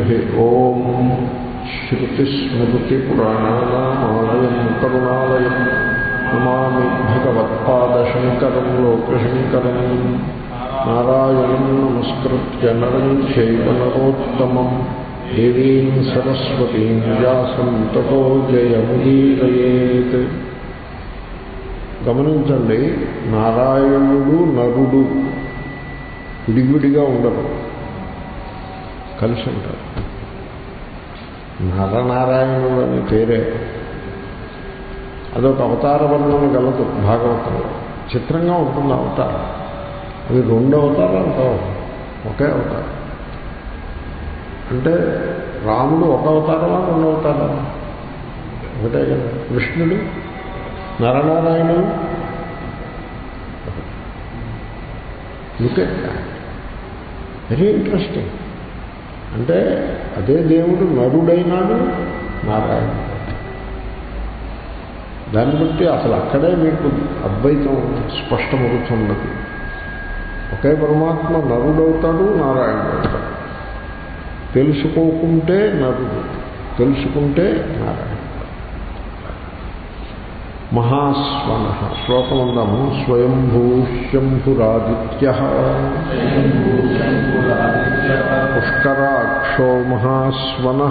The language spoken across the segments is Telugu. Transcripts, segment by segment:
ఓం శ్రుతిస్మృతిపురాణానామాలయం కరుణాలయం నమామి భగవత్పాదశంకరం లోకశంకరం నారాయణం నమస్కృత్య నరం చైవ నరోత్తమం దేవీం సరస్వతీం వ్యాసం తతో జయముదీరయేత్ గమనించండి నారాయణుడు నరుడు విడివిడిగా ఉండరు కలిసి ఉంటారు నరనారాయణుడు అని పేరే అదొక అవతార వర్ణన గలదు భాగవతంలో చిత్రంగా ఉంటుంది అవతారం అది రెండు అవతారాలు కావు ఒకే అవతారం అంటే రాముడు ఒక అవతారమా రెండు అవతారమా ఒకటే కదా కృష్ణుడు నరనారాయణుడు లుక్ వెరీ ఇంట్రెస్టింగ్ అంటే అదే దేవుడు నరుడైనాడు నారాయణ దాన్ని బట్టి అసలు అక్కడే మీకు అద్వైతం స్పష్టమవుతున్నది ఒకే పరమాత్మ నరుడవుతాడు నారాయణుడు అవుతాడు తెలుసుకోకుంటే నరుడు తెలుసుకుంటే నారాయణ మహాస్వన శ్లోకమందాము స్వయంభూ శంభురాదిత్య పుష్కరాక్షో మహాస్వన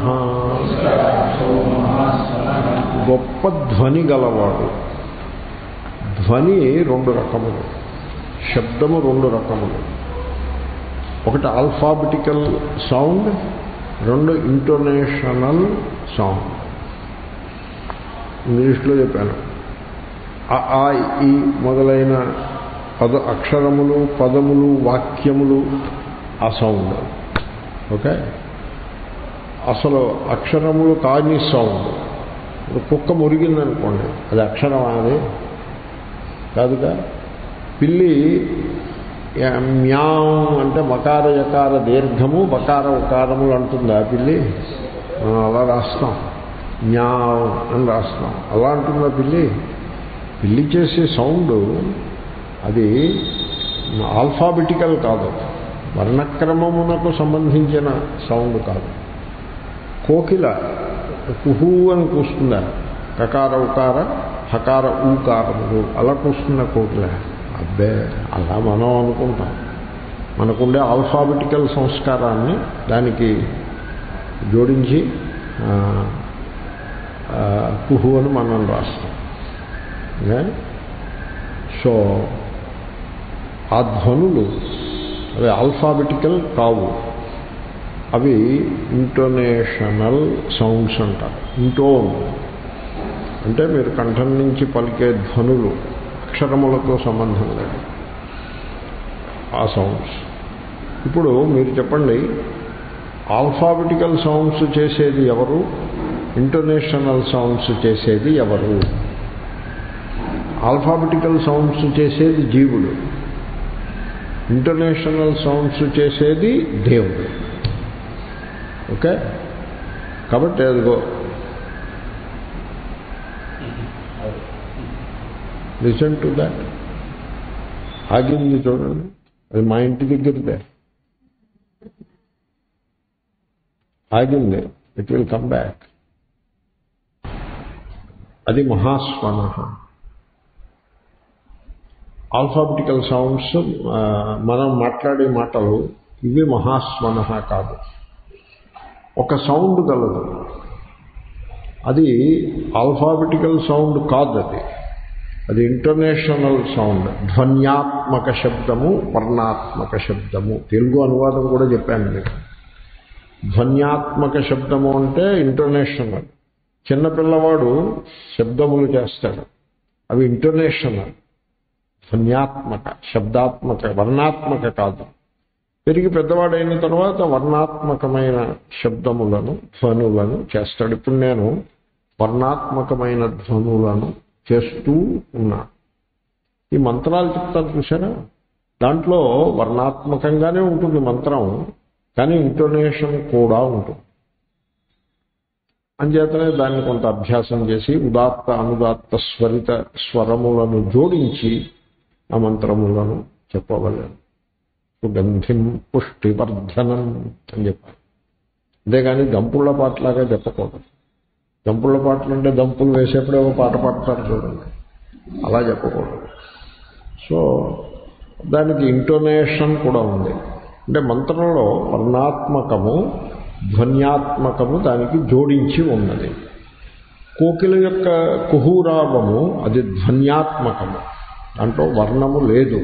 గొప్ప ధ్వని గలవాడు ధ్వని రెండు రకములు శబ్దము రెండు రకములు ఒకటి ఆల్ఫాబెటికల్ సౌండ్ రెండు ఇంటోనేషనల్ సౌండ్ ఇంగ్లీష్లో చెప్పాను ఆ ఈ మొదలైన పద అక్షరములు పదములు వాక్యములు ఆ సౌండ్ ఓకే అసలు అక్షరములు కాని సౌండ్ ఇప్పుడు కుక్క మురిగిందనుకోండి అది అక్షరం అది కాదుగా పిల్లి మ్యాం అంటే మకార యకార దీర్ఘము బకార ఉకారములు అంటుంది ఆ పిల్లి మనం అలా రాస్తాం మ్యావ్ అని రాస్తాం అలా అంటుందా పిల్లి పిల్లి చేసే సౌండ్ అది ఆల్ఫాబెటికల్ కాదు వర్ణక్రమమునకు సంబంధించిన సౌండ్ కాదు కోకిల కుహు అని కూస్తుందా కకార ఉకార హకార ఊకారములు అలా కూస్తున్న కోకిల అబ్బే అలా మనం అనుకుంటాం మనకుండే ఆల్ఫాబెటికల్ సంస్కారాన్ని దానికి జోడించి కుహు అని మనం రాస్తాం సో ఆ ధ్వనులు అవి ఆల్ఫాబెటికల్ కావు అవి ఇంటోనేషనల్ సౌండ్స్ అంటారు ఇంటోన్ అంటే మీరు కంఠం నుంచి పలికే ధ్వనులు అక్షరములతో సంబంధం లేదు ఆ సౌండ్స్ ఇప్పుడు మీరు చెప్పండి ఆల్ఫాబెటికల్ సౌండ్స్ చేసేది ఎవరు ఇంటర్నేషనల్ సౌండ్స్ చేసేది ఎవరు ఆల్ఫాబెటికల్ సౌండ్స్ చేసేది జీవుడు ఇంటర్నేషనల్ సౌండ్స్ చేసేది దేవుడు ఓకే కాబట్టి అదిగో లిసన్ టు దాట్ ఆగింది చూడండి అది మా ఇంటి దగ్గరదే ఆగింది ఇట్ విల్ కమ్ బ్యాక్ అది మహాస్వన ఆల్ఫాబెటికల్ సౌండ్స్ మనం మాట్లాడే మాటలు ఇవి మహాస్వన కాదు ఒక సౌండ్ కలదు అది ఆల్ఫాబెటికల్ సౌండ్ కాదు అది అది ఇంటర్నేషనల్ సౌండ్ ధ్వన్యాత్మక శబ్దము వర్ణాత్మక శబ్దము తెలుగు అనువాదం కూడా చెప్పాను మీకు ధ్వన్యాత్మక శబ్దము అంటే ఇంటర్నేషనల్ చిన్నపిల్లవాడు శబ్దములు చేస్తాడు అవి ఇంటర్నేషనల్ ధ్వన్యాత్మక శబ్దాత్మక వర్ణాత్మక కాదు పెరిగి పెద్దవాడైన తర్వాత వర్ణాత్మకమైన శబ్దములను ధ్వనులను చేస్తాడు ఇప్పుడు నేను వర్ణాత్మకమైన ధ్వనులను చేస్తూ ఉన్నా ఈ మంత్రాలు చెప్తాను చూసారా దాంట్లో వర్ణాత్మకంగానే ఉంటుంది మంత్రం కానీ ఇంటోనేషన్ కూడా ఉంటుంది అంచేతనే దాన్ని కొంత అభ్యాసం చేసి ఉదాత్త అనుదాత్త స్వరిత స్వరములను జోడించి ఆ మంత్రములను చెప్పవలేను సుగంధిం పుష్టివర్ధనం అని చెప్పారు అంతేగాని దంపుళ్ళ పాటలాగా చెప్పకూడదు దంపుళ్ళ పాటలు అంటే దంపులు వేసేప్పుడు ఏవో పాట పాడతారు చూడండి అలా చెప్పకూడదు సో దానికి ఇంటోనేషన్ కూడా ఉంది అంటే మంత్రంలో వర్ణాత్మకము ధ్వన్యాత్మకము దానికి జోడించి ఉన్నది కోకిల యొక్క కుహూరావము అది ధ్వన్యాత్మకము దాంట్లో వర్ణము లేదు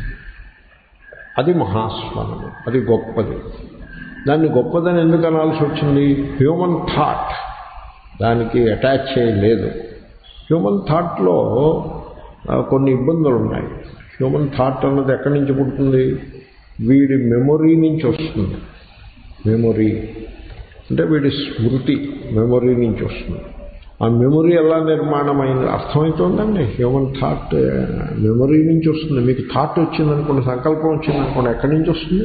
అది మహాస్వరము అది గొప్పది దాన్ని గొప్పదని ఎందుకు అనాల్సి వచ్చింది హ్యూమన్ థాట్ దానికి అటాచ్ చేయలేదు హ్యూమన్ థాట్లో ఆ, కొన్ని ఇబ్బందులు ఉన్నాయి హ్యూమన్ థాట్ అన్నది ఎక్కడి నుంచి పుడుతుంది వీడి మెమొరీ నుంచి వస్తుంది మెమొరీ అంటే వీడి స్మృతి మెమొరీ నుంచి వస్తుంది ఆ మెమొరీ ఎలా నిర్మాణమైంది అర్థమవుతుందండి హ్యూమన్ థాట్ మెమొరీ నుంచి వస్తుంది మీకు థాట్ వచ్చిందనుకోండి సంకల్పం వచ్చిందనుకోండి ఎక్కడి నుంచి వస్తుంది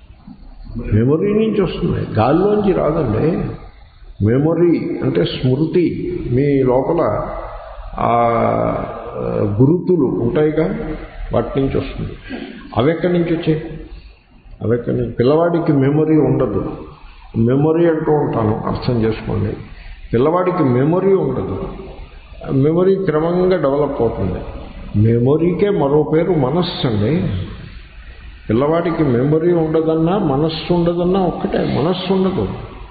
మెమొరీ నుంచి వస్తుంది గాల్లోంచి రాదండి మెమొరీ అంటే స్మృతి మీ లోపల ఆ గురుతులు ఉంటాయిగా వాటి నుంచి వస్తుంది అవి ఎక్కడి నుంచి వచ్చాయి అవి ఎక్కడి నుంచి పిల్లవాడికి మెమొరీ ఉండదు మెమొరీ అంటూ ఉంటాను అర్థం చేసుకోండి పిల్లవాడికి మెమొరీ ఉండదు మెమొరీ క్రమంగా డెవలప్ అవుతుంది మెమొరీకే మరో పేరు మనస్సు అండి పిల్లవాడికి మెమొరీ ఉండదన్నా మనస్సు ఉండదన్నా ఒక్కటే మనస్సు ఉండదు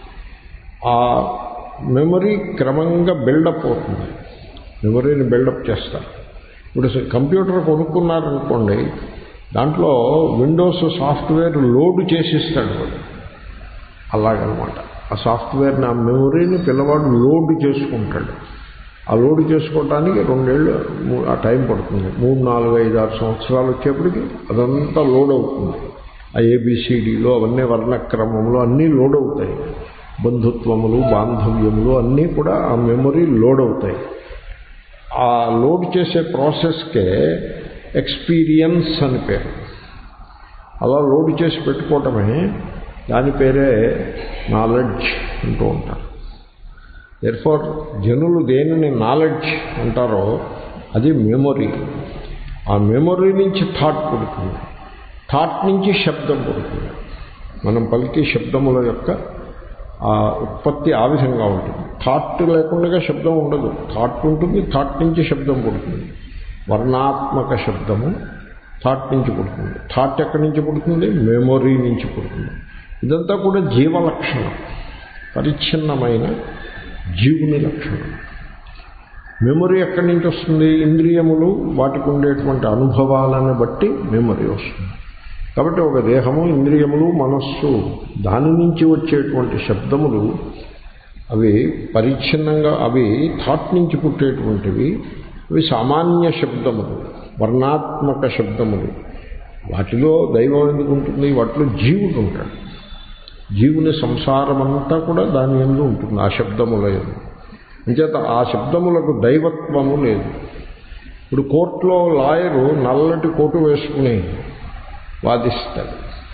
ఆ మెమొరీ క్రమంగా బిల్డప్ అవుతుంది మెమొరీని బిల్డప్ చేస్తారు ఇప్పుడు కంప్యూటర్ కొనుక్కున్నారనుకోండి దాంట్లో విండోస్ సాఫ్ట్వేర్ లోడ్ చేసిస్తాడు వాడు అలాగనమాట ఆ సాఫ్ట్వేర్ని ఆ మెమొరీని పిల్లవాడు లోడ్ చేసుకుంటాడు ఆ లోడ్ చేసుకోవడానికి రెండేళ్ళు మూ- ఆ టైం పడుతుంది మూడు నాలుగు ఐదు ఆరు సంవత్సరాలు వచ్చేప్పటికి అదంతా లోడ్ అవుతుంది ఆ ఏబిసిడిలో అవన్నీ వర్ణక్రమంలో అన్నీ లోడ్ అవుతాయి బంధుత్వములు బాంధవ్యములు అన్నీ కూడా ఆ మెమొరీ లోడ్ అవుతాయి ఆ లోడ్ చేసే ప్రాసెస్కే ఎక్స్పీరియన్స్ అని పేరు అలా లోడ్ చేసి పెట్టుకోవటమే దాని పేరే నాలెడ్జ్ అంటూ ఉంటారు ఎర్ఫోర్ జనులు దేనిని నాలెడ్జ్ అంటారో అది మెమొరీ ఆ మెమొరీ నుంచి థాట్ పుడుతుంది థాట్ నుంచి శబ్దం పుడుతుంది మనం పలికే శబ్దముల యొక్క ఆ ఉత్పత్తి ఆ విధంగా ఉంటుంది థాట్ లేకుండా శబ్దం ఉండదు థాట్ ఉంటుంది థాట్ నుంచి శబ్దం పుడుతుంది వర్ణాత్మక శబ్దము థాట్ నుంచి పుడుతుంది థాట్ ఎక్కడి నుంచి పుడుతుంది మెమొరీ నుంచి పుడుతుంది ఇదంతా కూడా జీవలక్షణం పరిచ్ఛిన్నమైన జీవుని లక్షణం మెమొరీ ఎక్కడి నుంచి వస్తుంది ఇంద్రియములు వాటికి ఉండేటువంటి అనుభవాలను బట్టి మెమొరీ వస్తుంది కాబట్టి ఒక దేహము ఇంద్రియములు మనస్సు దాని నుంచి వచ్చేటువంటి శబ్దములు అవి పరిచ్ఛిన్నంగా అవి థాట్ నుంచి పుట్టేటువంటివి అవి సామాన్య శబ్దములు వర్ణాత్మక శబ్దములు వాటిలో దైవం ఎందుకు ఉంటుంది వాటిలో జీవుడు ఉంటాడు జీవుని సంసారం అంతా కూడా దాని ఎందు ఉంటుంది ఆ శబ్దముల ఎందు అంచేత ఆ శబ్దములకు దైవత్వము లేదు ఇప్పుడు కోర్టులో లాయరు నల్లటి కోటు వేసుకుని వాదిస్తాడు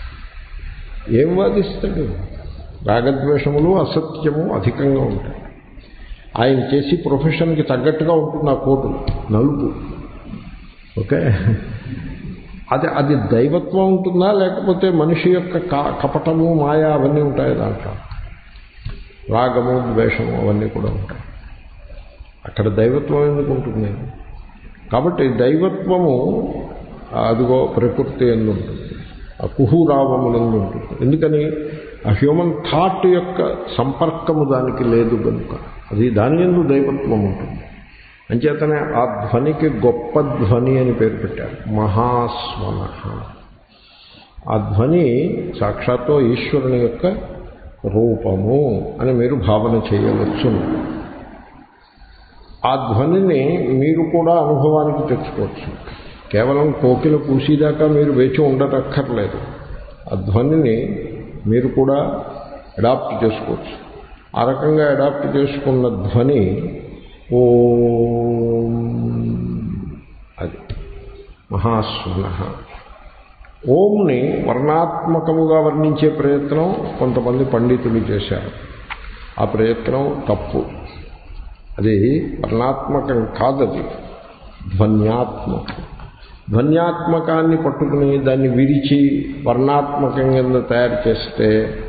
ఏం వాదిస్తాడు రాగద్వేషములు అసత్యము అధికంగా ఉంటాయి ఆయన చేసి ప్రొఫెషన్కి తగ్గట్టుగా ఉంటుంది ఆ కోటు నలుపు ఓకే అది అది దైవత్వం ఉంటుందా లేకపోతే మనిషి యొక్క క- కపటము మాయ అవన్నీ ఉంటాయి దాంట్లో రాగము ద్వేషము అవన్నీ కూడా ఉంటాయి అక్కడ దైవత్వం ఎందుకు ఉంటుంది కాబట్టి దైవత్వము అదిగో ప్రకృతి ఎందు ఉంటుంది ఆ కుహురావములందు ఉంటుంది ఎందుకని ఆ హ్యూమన్ థాట్ యొక్క సంపర్కము దానికి లేదు కనుక అది దాని ఎందు దైవత్వం ఉంటుంది అంచేతనే ఆ ధ్వనికి గొప్ప ధ్వని అని పేరు పెట్టారు మహాస్వన ఆ ధ్వని సాక్షాత్తు ఈశ్వరుని యొక్క రూపము అని మీరు భావన చేయవచ్చు ఆ ధ్వనిని మీరు కూడా అనుభవానికి తెచ్చుకోవచ్చు కేవలం కోకిల కూసేదాకా మీరు వేచి ఉండటక్కర్లేదు ఆ ధ్వనిని మీరు కూడా అడాప్ట్ చేసుకోవచ్చు ఆ రకంగా అడాప్ట్ చేసుకున్న ధ్వని ఓం అది మహాస్వన ఓంని వర్ణాత్మకముగా వర్ణించే ప్రయత్నం కొంతమంది పండితులు చేశారు ఆ ప్రయత్నం తప్పు అది వర్ణాత్మకం కాదది ధ్వన్యాత్మకం ధ్వన్యాత్మకాన్ని పట్టుకుని దాన్ని విరిచి వర్ణాత్మకం కింద తయారు చేస్తే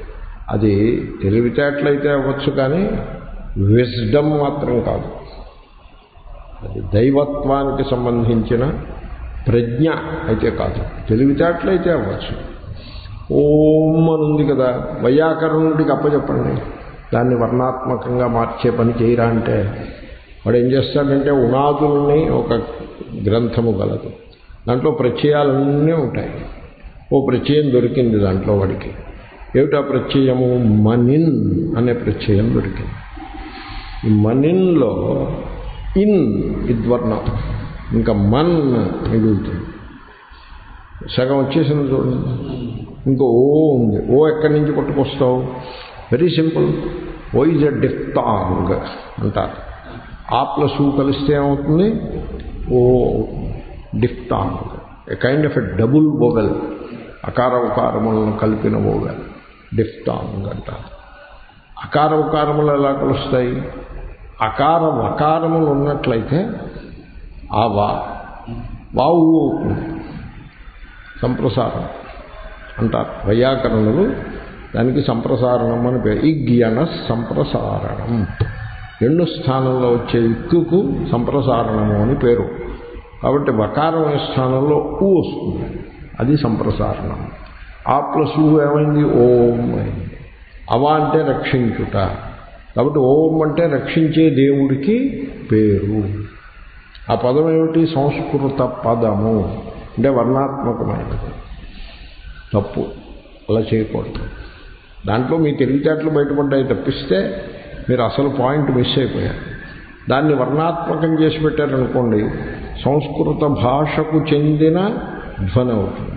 అది తెలివితేటలైతే అవ్వచ్చు కానీ విజ్డమ్ మాత్రం కాదు అది దైవత్వానికి సంబంధించిన ప్రజ్ఞ అయితే కాదు తెలివితేటలైతే అవ్వచ్చు ఓం అని ఉంది కదా వైయాకరణుడికి అప్పచెప్పండి దాన్ని వర్ణాత్మకంగా మార్చే పని చేయరా అంటే వాడు ఏం చేస్తాడంటే ఉనాదుల్ని ఒక గ్రంథము గలదు దాంట్లో ప్రత్యయాలన్నీ ఉంటాయి ఓ ప్రత్యయం దొరికింది దాంట్లో వాడికి ఏమిటా ప్రత్యయము మనిన్ అనే ప్రత్యయం దొరికింది ఈ మనిన్లో ఇన్ ఇద్వర్ణం ఇంకా మన్ మిగులుతుంది సగం వచ్చేసింది చూడండి ఇంకో ఓ ఉంది ఓ ఎక్కడి నుంచి పట్టుకొస్తావు very simple O is a diphthong అంటారు ఆ ప్లస్ ఊ కలిస్తే ఏమవుతుంది O diphthong a kind of a double vowel అకార ఉకారములను కలిపిన వోగల్ డిఫ్తాంగ్ అంటారు అకార ఉకారములు ఎలా కలుస్తాయి అకార వకారములు ఉన్నట్లయితే ఆ వా వావు అవుతుంది సంప్రసారం అంటారు వైయాకరణులు దానికి సంప్రసారణం అని పేరు ఇగ్యన సంప్రసారణం ఎండు స్థానంలో వచ్చే ఇక్కుకు సంప్రసారణము అని పేరు కాబట్టి వకారం అనే స్థానంలో ఊ వస్తుంది అది సంప్రసారణం ఆ ప్లస్ ఊ ఏమైంది ఓం అయింది అవ అంటే రక్షించుట కాబట్టి ఓం అంటే రక్షించే దేవుడికి పేరు ఆ పదం ఏమిటి సంస్కృత పదము అంటే వర్ణాత్మకమైనది తప్పు అలా చేయకూడదు దాంట్లో మీ తెలివితేటలు బయటపడ్డాయి తప్పిస్తే మీరు అసలు పాయింట్ మిస్ అయిపోయారు దాన్ని వర్ణాత్మకం చేసి పెట్టారనుకోండి సంస్కృత భాషకు చెందిన ధ్వని అవుతుంది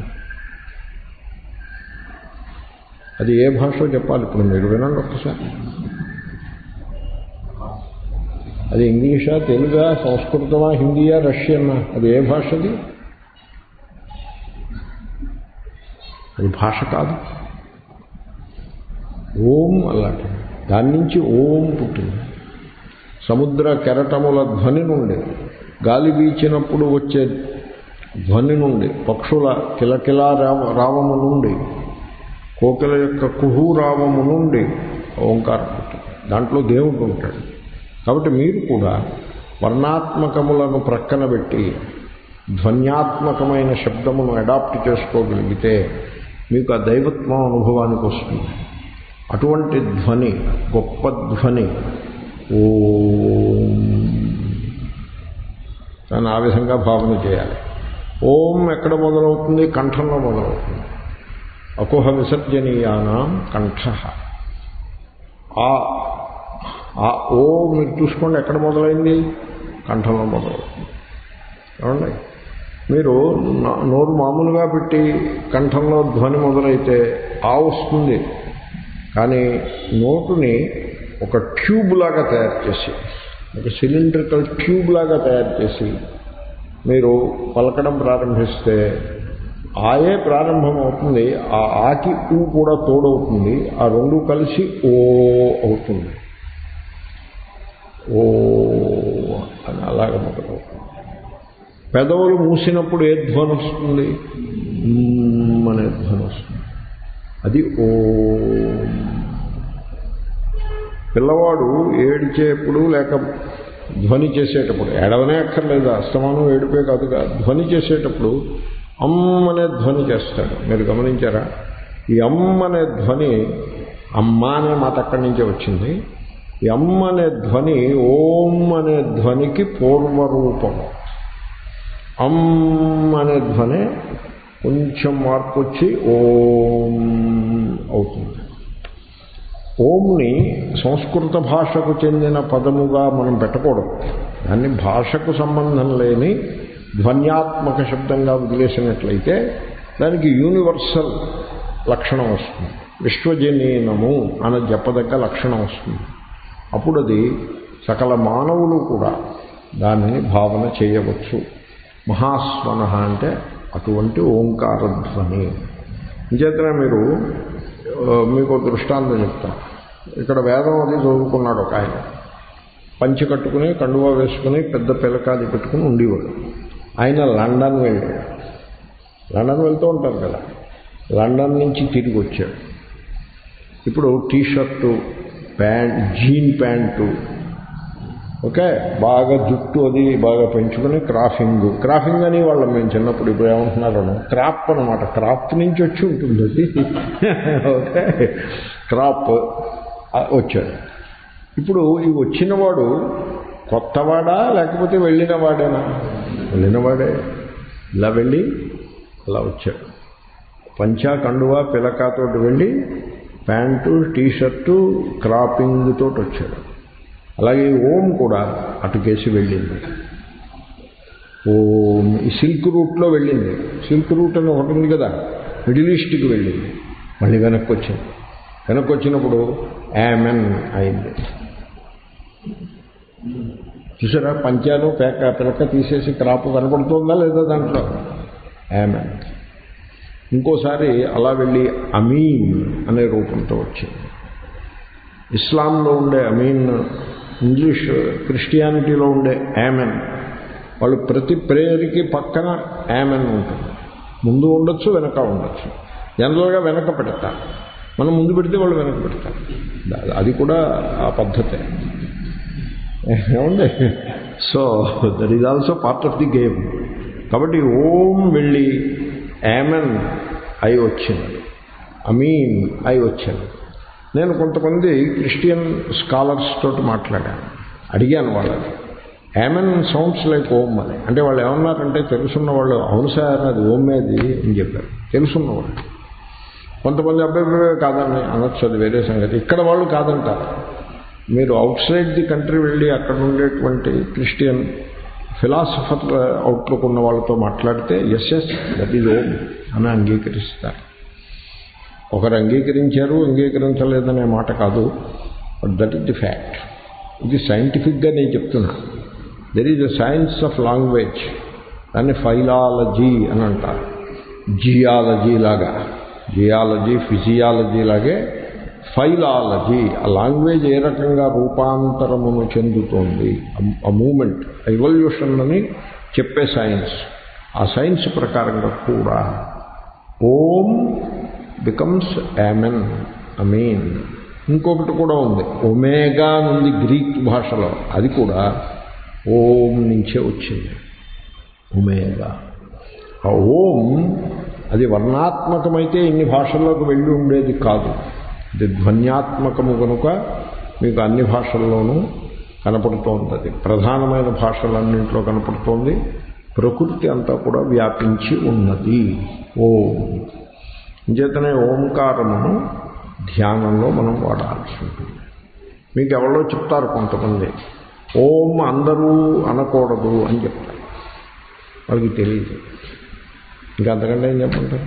అది ఏ భాషో చెప్పాలి ఇప్పుడు మీరు వినండి ఒక్కసారి అది ఇంగ్లీషా తెలుగా సంస్కృతమా హిందీయా రష్యన్నా అది ఏ భాషది అది భాష కాదు ఓం అలాంటి దాని నుంచి ఓం పుట్టింది సముద్ర కెరటముల ధ్వని నుండి గాలి వీచినప్పుడు వచ్చే ధ్వని నుండి పక్షుల కిలకిలా రావ రావము నుండి కోకిల యొక్క కుహు రావము నుండి ఓంకారం పుట్టింది దాంట్లో దేవుడు ఉంటాడు కాబట్టి మీరు కూడా వర్ణాత్మకములను ప్రక్కన పెట్టి ధ్వన్యాత్మకమైన శబ్దమును అడాప్ట్ చేసుకోగలిగితే మీకు ఆ దైవత్వం అనుభవానికి వస్తుంది అటువంటి ధ్వని గొప్ప ధ్వని ఓం అని ఆ విధంగా భావన చేయాలి ఓం ఎక్కడ మొదలవుతుంది కంఠంలో మొదలవుతుంది అకుహ విసర్జనీయానాం కంఠ ఆ ఆ ఓ మీరు చూసుకోండి ఎక్కడ మొదలైంది కంఠంలో మొదలవుతుంది ఏమండి మీరు నోరు మామూలుగా పెట్టి కంఠంలో ధ్వని మొదలైతే ఆ వస్తుంది కానీ నోటుని ఒక ట్యూబ్ లాగా తయారు చేసి ఒక సిలిండ్రికల్ ట్యూబ్ లాగా తయారు చేసి మీరు పలకడం ప్రారంభిస్తే ఆయే ప్రారంభం అవుతుంది ఆ ఆకి ఊ కూడా తోడవుతుంది ఆ రెండు కలిసి ఓ అవుతుంది ఓ అని అలాగ మొదలవుతుంది పెదవులు మూసినప్పుడు ఏ ధ్వని వస్తుంది మ్మ్ అనే ధ్వని వస్తుంది అది ఓ పిల్లవాడు ఏడిచేప్పుడు లేక ధ్వని చేసేటప్పుడు ఏడవనే అక్కర్లేదు అస్తమానం ఏడిపే కాదు కాదు ధ్వని చేసేటప్పుడు అమ్ అనే ధ్వని చేస్తాడు మీరు గమనించారా ఈ అమ్ అనే ధ్వని అమ్మ అనే మాట అక్కడి నుంచే వచ్చింది ఈ అమ్ అనే ధ్వని ఓం అనే ధ్వనికి పూర్వరూపము అమ్ అనే ధ్వని కొంచెం మార్పు వచ్చి ఓం అవుతుంది ఓంని సంస్కృత భాషకు చెందిన పదముగా మనం పెట్టకూడదు దాన్ని భాషకు సంబంధం లేని ధ్వన్యాత్మక శబ్దంగా వదిలేసినట్లయితే దానికి యూనివర్సల్ లక్షణం వస్తుంది విశ్వజనీనము అన్న చెప్పదగ్గ లక్షణం వస్తుంది అప్పుడు అది సకల మానవులు కూడా దానిని భావన చేయవచ్చు మహాస్వన అంటే అటువంటి ఓంకారధ్వని ఇంచేతనే మీరు మీకు దృష్టాంతం చెప్తాను ఇక్కడ వేదం అది చదువుకున్నాడు ఒక ఆయన పంచి కట్టుకుని కండువా వేసుకుని పెద్ద పిలకాది పెట్టుకుని ఉండేవాడు ఆయన లండన్ వెళ్ళాడు లండన్ వెళ్తూ ఉంటారు కదా లండన్ నుంచి తిరిగి వచ్చాడు ఇప్పుడు T shirt pant jean pant okay బాగా జుట్టు అది బాగా పెంచుకుని క్రాఫింగ్ క్రాఫింగ్ అని వాళ్ళం మేము చిన్నప్పుడు ఇప్పుడు ఏమంటున్నారు క్రాప్ అనమాట క్రాప్ నుంచి వచ్చి ఉంటుంది అది ఓకే క్రాప్ వచ్చాడు ఇప్పుడు ఈ వచ్చినవాడు కొత్తవాడా లేకపోతే వెళ్ళినవాడేనా వెళ్ళినవాడే ఇలా వెళ్ళి అలా వచ్చాడు పంచా కండువా పిలకాతోటి వెళ్ళి ప్యాంటు టీషర్టు క్రాపింగ్ తోటి వచ్చాడు అలాగే ఓం కూడా అటుకేసి వెళ్ళింది ఓం ఈ సిల్క్ రూట్లో వెళ్ళింది సిల్క్ రూట్ అని ఒకటి ఉంది కదా మిడిల్ ఈస్ట్కి వెళ్ళింది మళ్ళీ వెనక్కి వచ్చింది వెనక్కి వచ్చినప్పుడు యామెన్ అయింది చూసారా పంచాలు పేక పిలక తీసేసి క్రాప్ కనపడుతుందా లేదా దాంట్లో యామెన్ ఇంకోసారి అలా వెళ్ళి అమీన్ అనే రూపంతో వచ్చింది ఇస్లాంలో ఉండే అమీన్ ఇంగ్లీష్ క్రిస్టియానిటీలో ఉండే యామెన్ వాళ్ళు ప్రతి ప్రేయర్కి పక్కన యామెన్ ఉంటుంది ముందు ఉండొచ్చు వెనక ఉండొచ్చు జనరల్గా వెనక పెడతారు మనం ముందు పెడితే వాళ్ళు వెనక పెడతారు అది కూడా ఆ పద్ధతే ఏమండి so that is also part of the game కాబట్టి ఓం వెళ్ళి యామెన్ అయి వచ్చింది అమీన్ అయి వచ్చింది నేను కొంతమంది క్రిస్టియన్ స్కాలర్స్ తోటి మాట్లాడాను అడిగాను వాళ్ళని యామెన్ సౌండ్స్ లైక్ ఓం అని అంటే వాళ్ళు ఏమన్నారంటే తెలుసున్న వాళ్ళు అవును సార్ అది ఓమేది అని చెప్పారు తెలుసున్న వాళ్ళు కొంతమంది అబ్బాయి కాదని అనొచ్చు అది వేరే సంగతి ఇక్కడ వాళ్ళు కాదంటారు మీరు అవుట్ సైడ్ ది కంట్రీ వెళ్ళి అక్కడ ఉండేటువంటి క్రిస్టియన్ ఫిలాసఫర్ అవుట్లుక్ ఉన్న వాళ్ళతో మాట్లాడితే yes yes that is Om అని అంగీకరిస్తారు ఒకరు అంగీకరించారు అంగీకరించలేదనే మాట కాదు but that is the fact ఇది సైంటిఫిక్గా నేను చెప్తున్నా there is a science of language దాన్ని ఫైలాలజీ అని అంటారు జియాలజీ లాగా జియాలజీ ఫిజియాలజీ లాగే ఫైలాలజీ ఆ లాంగ్వేజ్ ఏ రకంగా రూపాంతరమును చెందుతోంది ఆ మూమెంట్ ఎవల్యూషన్ అని చెప్పే సైన్స్ ఆ సైన్స్ ప్రకారంగా కూడా ఓం బికమ్స్ యామెన్ అమీన్ ఇంకొకటి కూడా ఉంది ఒమేగా ఉంది గ్రీక్ భాషలో అది కూడా ఓం నుంచే వచ్చింది ఒమేగా ఆ ఓం అది వర్ణాత్మకమైతే ఇన్ని భాషల్లోకి వెళ్ళి ఉండేది కాదు ఇది ధ్వన్యాత్మకము కనుక మీకు అన్ని భాషల్లోనూ కనపడుతోంది అది ప్రధానమైన భాషలన్నింటిలో కనపడుతోంది ప్రకృతి అంతా కూడా వ్యాపించి ఉన్నది ఓం ఇంచేతనే ఓంకారమును ధ్యానంలో మనం వాడాల్సి ఉంటుంది మీకు ఎవరో చెప్తారు కొంతమంది ఓం అందరూ అనకూడదు అని చెప్తారు వాళ్ళకి తెలియదు ఇంకా అంతకంటే ఏం చెప్పంటారు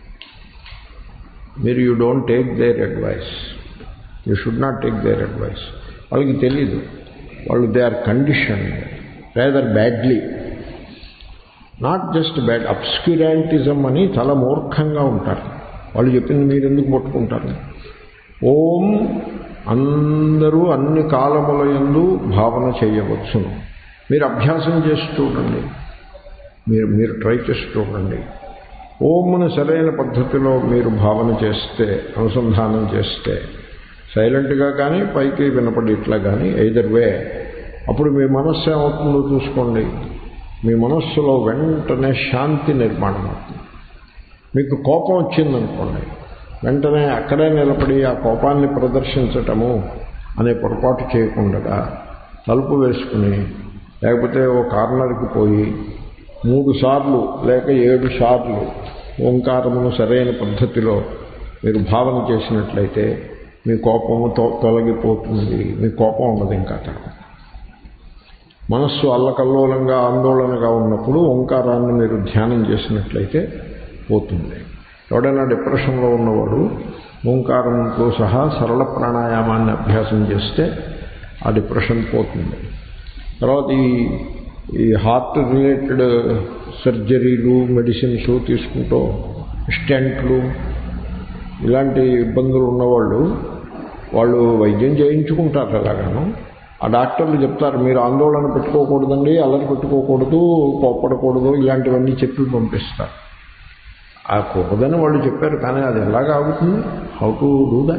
మీరు you don't take their advice you should not take their advice వాళ్ళకి తెలీదు వాళ్ళు they are condition rather badly not just bad obscurantism అని చాలా మూర్ఖంగా ఉంటారు వాళ్ళు చెప్పింది మీరు ఎందుకు పట్టుకుంటారు ఓం అందరూ అన్ని కాలముల ఎందు భావన చేయవచ్చును మీరు అభ్యాసం చేసి చూడండి మీరు మీరు ట్రై చేసి చూడండి ఓంను సరైన పద్ధతిలో మీరు భావన చేస్తే అనుసంధానం చేస్తే సైలెంట్గా కానీ పైకి వినపడి ఇట్లా కానీ ఎయిదర్ వే అప్పుడు మీ మనస్సు ఏమవుతుందో చూసుకోండి మీ మనస్సులో వెంటనే శాంతి నిర్మాణం అవుతుంది మీకు కోపం వచ్చిందనుకోండి వెంటనే అక్కడే నిలబడి ఆ కోపాన్ని ప్రదర్శించటము అనే పొరపాటు చేయకుండా తలుపు వేసుకుని లేకపోతే ఓ కార్నర్కి పోయి మూడు సార్లు లేక ఏడు సార్లు ఓంకారమును సరైన పద్ధతిలో మీరు భావన చేసినట్లయితే మీ కోపము తొలగిపోతుంది మీ కోపం ఉన్నది ఇంకా తర్వాత మనస్సు అల్లకల్లోలంగా ఆందోళనగా ఉన్నప్పుడు ఓంకారాన్ని మీరు ధ్యానం చేసినట్లయితే పోతుంది ఎవడైనా డిప్రెషన్లో ఉన్నవాడు ఓంకారంతో సహా సరళ ప్రాణాయామాన్ని అభ్యాసం చేస్తే ఆ డిప్రెషన్ పోతుంది తర్వాత ఈ ఈ హార్ట్ రిలేటెడ్ సర్జరీలు మెడిసిన్స్ తీసుకుంటూ స్టెంట్లు ఇలాంటి ఇబ్బందులు ఉన్నవాళ్ళు వాళ్ళు వైద్యం చేయించుకుంటారు అలాగాను ఆ డాక్టర్లు చెప్తారు మీరు ఆందోళన పెట్టుకోకూడదండి అల్లరి పెట్టుకోకూడదు కోప్పడకూడదు ఇలాంటివన్నీ చెప్పి పంపిస్తారు ఆ కూడదని వాళ్ళు చెప్పారు కానీ అది ఎలాగ ఆగుతుంది హౌ టు డూ దట్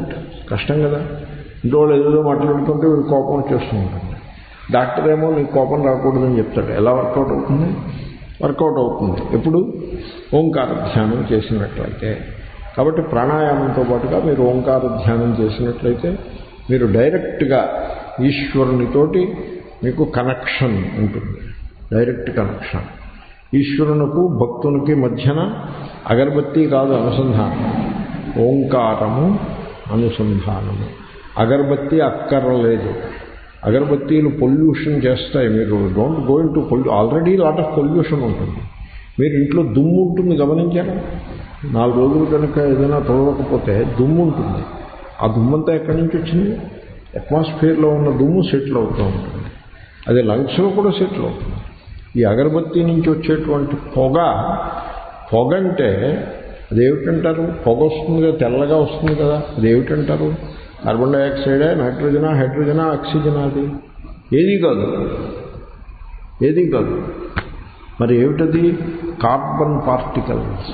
కష్టం కదా ఇంట్లో వాళ్ళు ఏదో మాట్లాడుతుంటే వీడు కోపం వచ్చేస్తూ ఉంటుంది డాక్టర్ ఏమో నీకు కోపం రాకూడదని చెప్తాడు ఎలా వర్కౌట్ అవుతుంది వర్కౌట్ అవుతుంది ఎప్పుడు ఓంకార ధ్యానం చేసినట్లయితే కాబట్టి ప్రాణాయామంతో పాటుగా మీరు ఓంకార ధ్యానం చేసినట్లయితే మీరు డైరెక్ట్గా ఈశ్వరునితోటి మీకు కనెక్షన్ ఉంటుంది డైరెక్ట్ కనెక్షన్ ఈశ్వరునకు భక్తునికి మధ్యన అగరబత్తి కాదు అనుసంధానం ఓంకారము అనుసంధానము అగరబత్తి అక్కర్లేదు అగరబత్తీలు పొల్యూషన్ చేస్తాయి మీరు don't going to pollute already lot of pollution ఉంటుంది మీరు ఇంట్లో దుమ్ము ఉంటుంది గమనించారా నాలుగు రోజులు కనుక ఏదైనా తొలగకపోతే దుమ్ము ఉంటుంది ఆ దుమ్మంతా ఎక్కడి నుంచి వచ్చింది అట్మాస్ఫియర్లో ఉన్న దుమ్ము సెటిల్ అవుతూ ఉంటుంది అది లంగ్స్లో కూడా సెటిల్ అవుతుంది ఈ అగరబత్తి నుంచి వచ్చేటువంటి పొగ పొగ అంటే అదేమిటంటారు పొగ వస్తుంది కదా తెల్లగా వస్తుంది కదా అదేమిటంటారు కార్బన్ డైఆక్సైడే నైట్రోజనా హైడ్రోజనా ఆక్సిజనా అది ఏది కాదు ఏది కాదు మరి ఏమిటది కార్బన్ పార్టికల్స్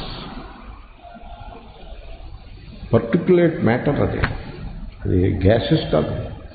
పర్టికులేట్ మ్యాటర్ అది అది గ్యాసెస్ కాదు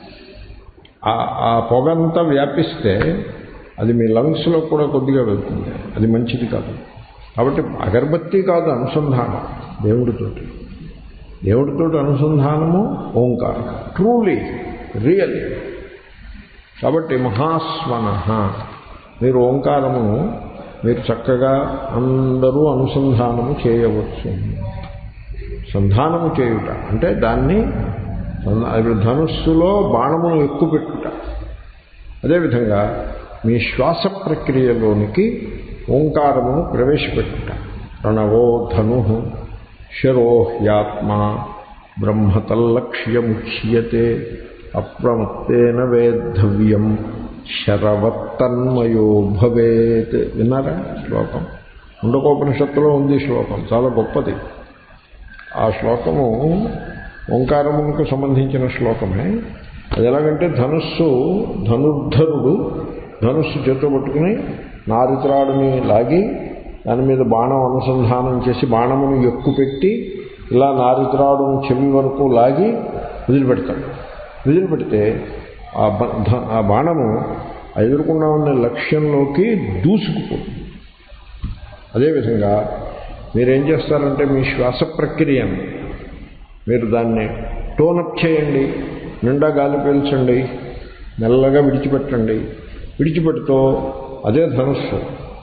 ఆ పొగంతా వ్యాపిస్తే అది మీ లంగ్స్లో కూడా కొద్దిగా వెళ్తుంది అది మంచిది కాదు కాబట్టి అగరబత్తి కాదు అనుసంధానం దేవుడితోటి దేవుడితోటి అనుసంధానము ఓంకారం ట్రూలీ రియల్ కాబట్టి మహాస్వన మీరు ఓంకారమును మీరు చక్కగా అందరూ అనుసంధానము చేయవచ్చు సంధానము చేయుట అంటే దాన్ని ఇప్పుడు ధనుస్సులో బాణమును ఎక్కుపెట్టుట అదేవిధంగా మీ శ్వాస ప్రక్రియలోనికి ఓంకారమును ప్రవేశపెట్టుట ప్రణవో ధను శరోహ్యాత్మ బ్రహ్మతల్లక్ష్యముచ్యతే అప్రమత్తేన వేద్ధవ్యం శరవత్తన్మయో భవేత్ విన్నారా శ్లోకం ఉండకోపనిషత్తులో ఉంది శ్లోకం చాలా గొప్పది ఆ శ్లోకము ఓంకారమునకు సంబంధించిన శ్లోకమే అది ఎలాగంటే ధనుస్సు ధనుర్ధరుడు ధనుస్సు చేతో పట్టుకుని నారిత్రాడుని లాగి దాని మీద బాణం అనుసంధానం చేసి బాణమును ఎక్కుపెట్టి ఇలా నారిత్రాడును చెవి వరకు లాగి వదిలిపెడతాడు వదిలిపెడితే ఆ ఆ బాణము ఎదుర్కొన్నా ఉన్న లక్ష్యంలోకి దూసుకుపోతుంది అదేవిధంగా మీరేం చేస్తారంటే మీ శ్వాస ప్రక్రియను మీరు దాన్ని టోనప్ చేయండి నిండా గాలి పీల్చండి మెల్లగా విడిచిపెట్టండి విడిచిపెడుతూ అదే ధనుస్సు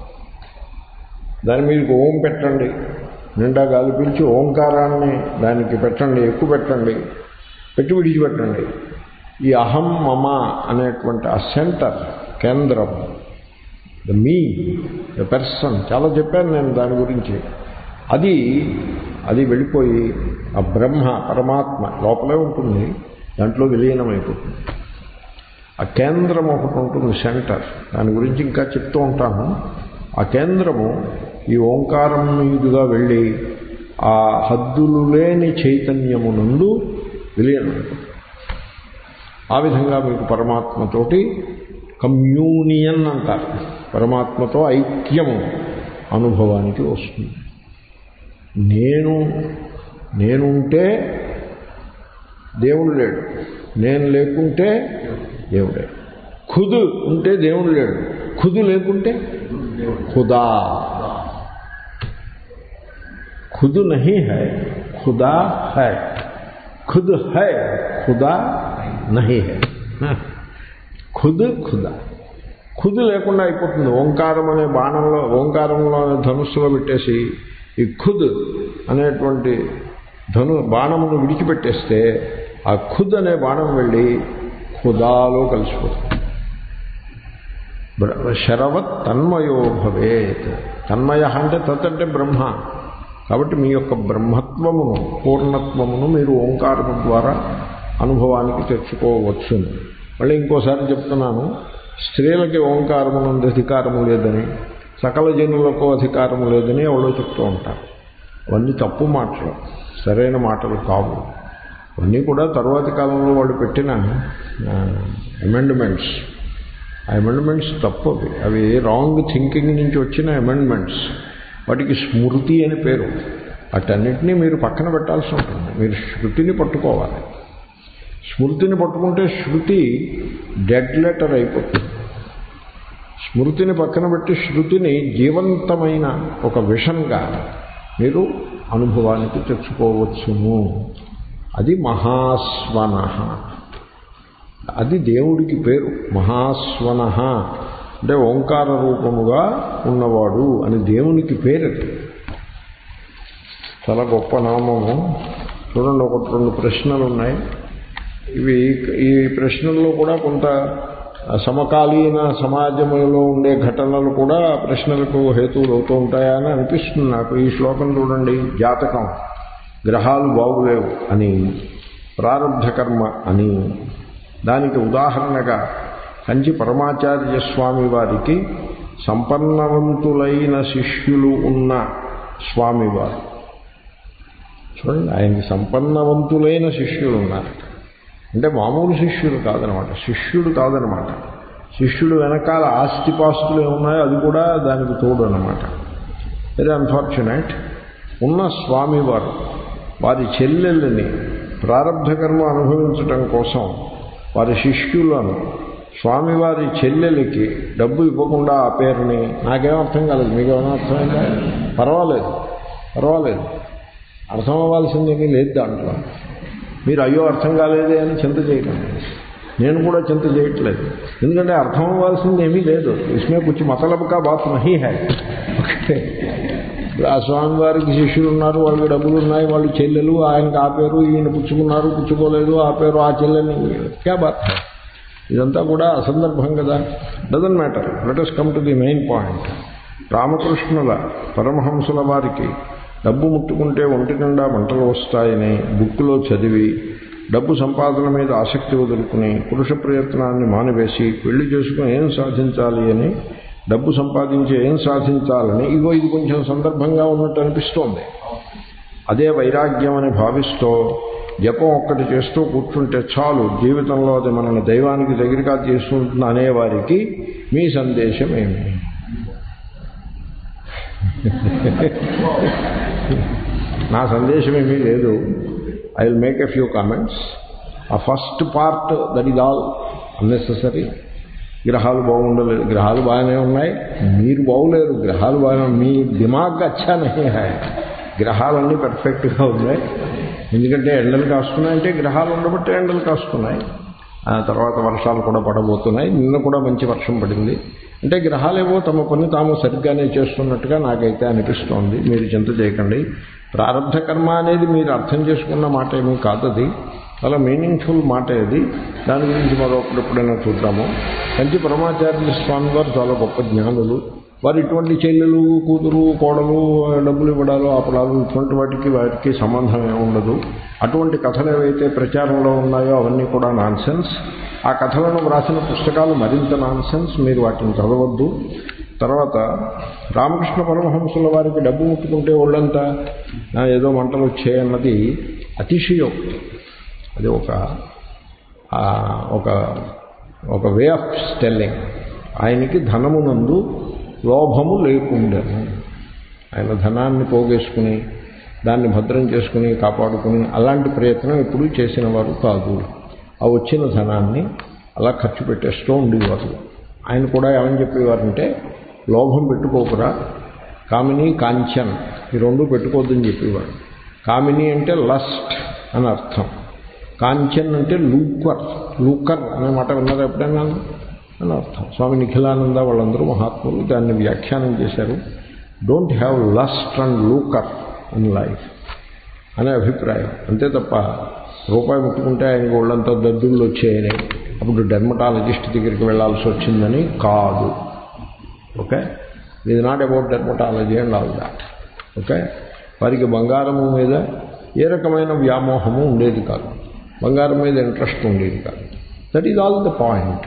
దాని మీదకి ఓం పెట్టండి నిండా గాలి పీల్చి ఓంకారాన్ని దానికి పెట్టండి ఎక్కువ పెట్టండి పెట్టి విడిచిపెట్టండి ఈ అహం మమ అనేటువంటి ఆ సెంటర్ కేంద్రం ద మీ ద పర్సన్ చాలా చెప్పాను నేను దాని గురించి అది అది వెళ్ళిపోయి ఆ బ్రహ్మ పరమాత్మ లోపలే ఉంటుంది దాంట్లో విలీనమైపోతుంది ఆ కేంద్రం ఒకటి ఉంటుంది సెంటర్ దాని గురించి ఇంకా చెప్తూ ఉంటాను ఆ కేంద్రము ఈ ఓంకారం మీదుగా వెళ్ళి ఆ హద్దులు లేని చైతన్యమునందు విలీనమైపోతుంది ఆ విధంగా మీకు పరమాత్మతోటి కమ్యూనియన్ అంటారు పరమాత్మతో ఐక్యము అనుభవానికి వస్తుంది నేను నేనుంటే దేవుడు లేడు నేను లేకుంటే దేవుడే ఖుదు ఉంటే దేవుడు లేడు ఖుదు లేకుంటే ఖుదా खुद नहीं है खुदा है खुद है खुदा नहीं है ఖుద్ ఖుదా ఖుద్ లేకుండా అయిపోతుంది ఓంకారం అనే బాణంలో ఓంకారంలో ధనుస్సులో పెట్టేసి ఈ ఖుద్ అనేటువంటి ధను బాణమును విడిచిపెట్టేస్తే ఆ ఖుద్ అనే బాణం వెళ్ళి ఖుదాలో కలిసిపోతుంది శరవత్ తన్మయో భవేత్ తన్మయ అంటే తత్ అంటే బ్రహ్మ కాబట్టి మీ యొక్క బ్రహ్మత్వమును పూర్ణత్వమును మీరు ఓంకారము ద్వారా అనుభవానికి తెచ్చుకోవచ్చు మళ్ళీ ఇంకోసారి చెప్తున్నాను స్త్రీలకి ఓంకారమునందు అధికారము లేదని సకల జనులకు అధికారము లేదని ఎవరో చెప్తూ ఉంటారు అవన్నీ తప్పు మాటలు సరైన మాటలు కావు అవన్నీ కూడా తరువాతి కాలంలో వాళ్ళు పెట్టిన అమెండ్మెంట్స్ ఆ అమెండ్మెంట్స్ తప్పు అవి అవి రాంగ్ థింకింగ్ నుంచి వచ్చిన అమెండ్మెంట్స్ వాటికి స్మృతి అని పేరు వాటన్నిటినీ మీరు పక్కన పెట్టాల్సి ఉంటుంది మీరు శృతిని పట్టుకోవాలి స్మృతిని పట్టుకుంటే శృతి డెడ్ లెటర్ అయిపోతుంది స్మృతిని పక్కన పెట్టి శృతిని జీవంతమైన ఒక విషంగా మీరు అనుభవానికి తెచ్చుకోవచ్చును అది మహాస్వన అది దేవుడికి పేరు మహాస్వన అంటే ఓంకార రూపముగా ఉన్నవాడు అని దేవునికి పేరు అది చాలా గొప్ప నామము చూడండి ఒకటి రెండు ప్రశ్నలు ఉన్నాయి ఇవి ఈ ప్రశ్నల్లో కూడా కొంత సమకాలీన సమాజంలో ఉండే ఘటనలు కూడా ప్రశ్నలకు హేతువులు అవుతూ ఉంటాయా అని అనిపిస్తుంది నాకు ఈ శ్లోకం చూడండి జాతకం గ్రహాలు బాగులేవు అని ప్రారంధ కర్మ అని దానికి ఉదాహరణగా కంచి పరమాచార్య స్వామి వారికి సంపన్నవంతులైన శిష్యులు ఉన్న స్వామివారు చూడండి ఆయనకి సంపన్నవంతులైన శిష్యులు ఉన్నారు అంటే మామూలు శిష్యుడు కాదనమాట శిష్యుడు కాదనమాట శిష్యుడు వెనకాల ఆస్తిపాస్తులు ఏమున్నాయో అది కూడా దానికి తోడు అనమాట వెరీ అన్ఫార్చునేట్ ఉన్న స్వామివారు వారి చెల్లెళ్ళని ప్రారంభ కర్మ అనుభవించటం కోసం వారి శిష్యులను స్వామివారి చెల్లెలకి డబ్బు ఇవ్వకుండా ఆ పేరుని నాకేం అర్థం కాలేదు మీకు ఏమైనా అర్థమైందా పర్వాలేదు పర్వాలేదు అర్థం అవ్వాల్సిందేమీ లేదు దాంట్లో మీరు అయ్యో అర్థం కాలేదే అని చింత చేయకండి నేను కూడా చింత చేయట్లేదు ఎందుకంటే అర్థం అవ్వాల్సింది ఏమీ లేదు ఇస్మే కుచి మతలబుగా బాత్ నహీ హై ఓకే ఆ స్వామివారికి శిష్యులు ఉన్నారు వాళ్ళకి డబ్బులు ఉన్నాయి వాళ్ళు చెల్లెలు ఆయనకి ఆ పేరు ఈయన పుచ్చుకున్నారు పుచ్చుకోలేదు ఆ పేరు ఆ చెల్లెలు క్యా బాత్ హై ఇదంతా కూడా అసందర్భం కదా doesn't matter let us come to the main point రామకృష్ణుల పరమహంసుల వారికి డబ్బు ముట్టుకుంటే ఒంటి నిండా మంటలు వస్తాయని బుక్కులో చదివి డబ్బు సంపాదన మీద ఆసక్తి వదులుకుని పురుష ప్రయత్నాన్ని మానివేసి పెళ్లి చేసుకుని ఏం సాధించాలి అని డబ్బు సంపాదించి ఏం సాధించాలని ఇగో ఇది కొంచెం సందర్భంగా ఉన్నట్టు అనిపిస్తోంది అదే వైరాగ్యం అని భావిస్తూ జపం ఒక్కటి చేస్తూ కూర్చుంటే చాలు జీవితంలో అది మనల్ని దైవానికి దగ్గరగా చేస్తుంది అనేవారికి మీ సందేశం ఏమి నా సందేశం ఏమీ లేదు I will make a few comments ఆ first part that is all unnecessary గ్రహాలు బాగుండలేదు గ్రహాలు బాగానే ఉన్నాయి మీరు బాగులేరు గ్రహాలు బాగానే మీ దిమాగ్ అచ్చా నహీ హాయ్ గ్రహాలన్నీ పర్ఫెక్ట్గా ఉన్నాయి ఎందుకంటే ఎండలు కాస్తున్నాయంటే గ్రహాలు ఉండబట్టే ఎండలు కాస్తున్నాయి ఆ తర్వాత వర్షాలు కూడా పడబోతున్నాయి నిన్న కూడా మంచి వర్షం పడింది అంటే గ్రహాలేవో తమ పని తాము సరిగ్గానే చేస్తున్నట్టుగా నాకైతే అనిపిస్తోంది మీరు చింత చేయకండి ప్రారంభ కర్మ అనేది మీరు అర్థం చేసుకున్న మాట ఏమీ కాదు అది చాలా మీనింగ్ఫుల్ మాట ఇది దాని గురించి మరొకటి ఎప్పుడైనా చూద్దాము కంచి పరమాచార్య స్వామి వారు చాలా గొప్ప జ్ఞానులు వారు ఇటువంటి చెల్లెలు కూతురు కోడలు డబ్బులు ఇవ్వడాలు ఆపడాలు ఇటువంటి వాటికి వాటికి సంబంధం ఉండదు అటువంటి కథలు ఏవైతే ప్రచారంలో ఉన్నాయో అవన్నీ కూడా నాన్సెన్స్ ఆ కథలను వ్రాసిన పుస్తకాలు మరింత నాన్సెన్స్ మీరు వాటిని చదవద్దు తర్వాత రామకృష్ణ పరమహంసుల వారికి డబ్బు ముట్టుకుంటే ఒళ్ళంతా ఏదో మంటలు వచ్చాయన్నది అతిశయోక్తి అది ఒక ఒక ఒక వే ఆఫ్ స్టెల్లింగ్ ఆయనకి ధనమునందు లోభము లేకుండెను ఆయన ధనాన్ని పోగేసుకుని దాన్ని భద్రం చేసుకుని కాపాడుకుని అలాంటి ప్రయత్నం ఎప్పుడూ చేసిన వారు కాదు ఆ వచ్చిన ధనాన్ని అలా ఖర్చు పెట్టేస్తూ ఉండేవారు ఆయన కూడా ఏమని చెప్పేవారంటే లోభం పెట్టుకోకురా కామిని కాంచన్ ఈ రెండు పెట్టుకోవద్దని చెప్పేవాడు కామిని అంటే లస్ట్ అని అర్థం కాంచన్ అంటే లూకర్ లూకర్ అనే మాట విన్నారు ఎప్పుడైనా అని అర్థం స్వామి నిఖిలానంద వాళ్ళందరూ మహాత్ములు దాన్ని వ్యాఖ్యానం చేశారు don't have lust and lucre in life అనే అభిప్రాయం అంతే తప్ప రూపాయి ముట్టుకుంటే ఆయనకి ఒళ్ళంతా దద్దుళ్ళు వచ్చాయని అప్పుడు డెర్మటాలజిస్ట్ దగ్గరికి వెళ్లాల్సి వచ్చిందని కాదు ఓకే ఇది not about dermatology and all that okay వారికి బంగారము మీద ఏ రకమైన వ్యామోహము ఉండేది కాదు బంగారం మీద ఇంట్రెస్ట్ ఉండేది కాదు that is all the point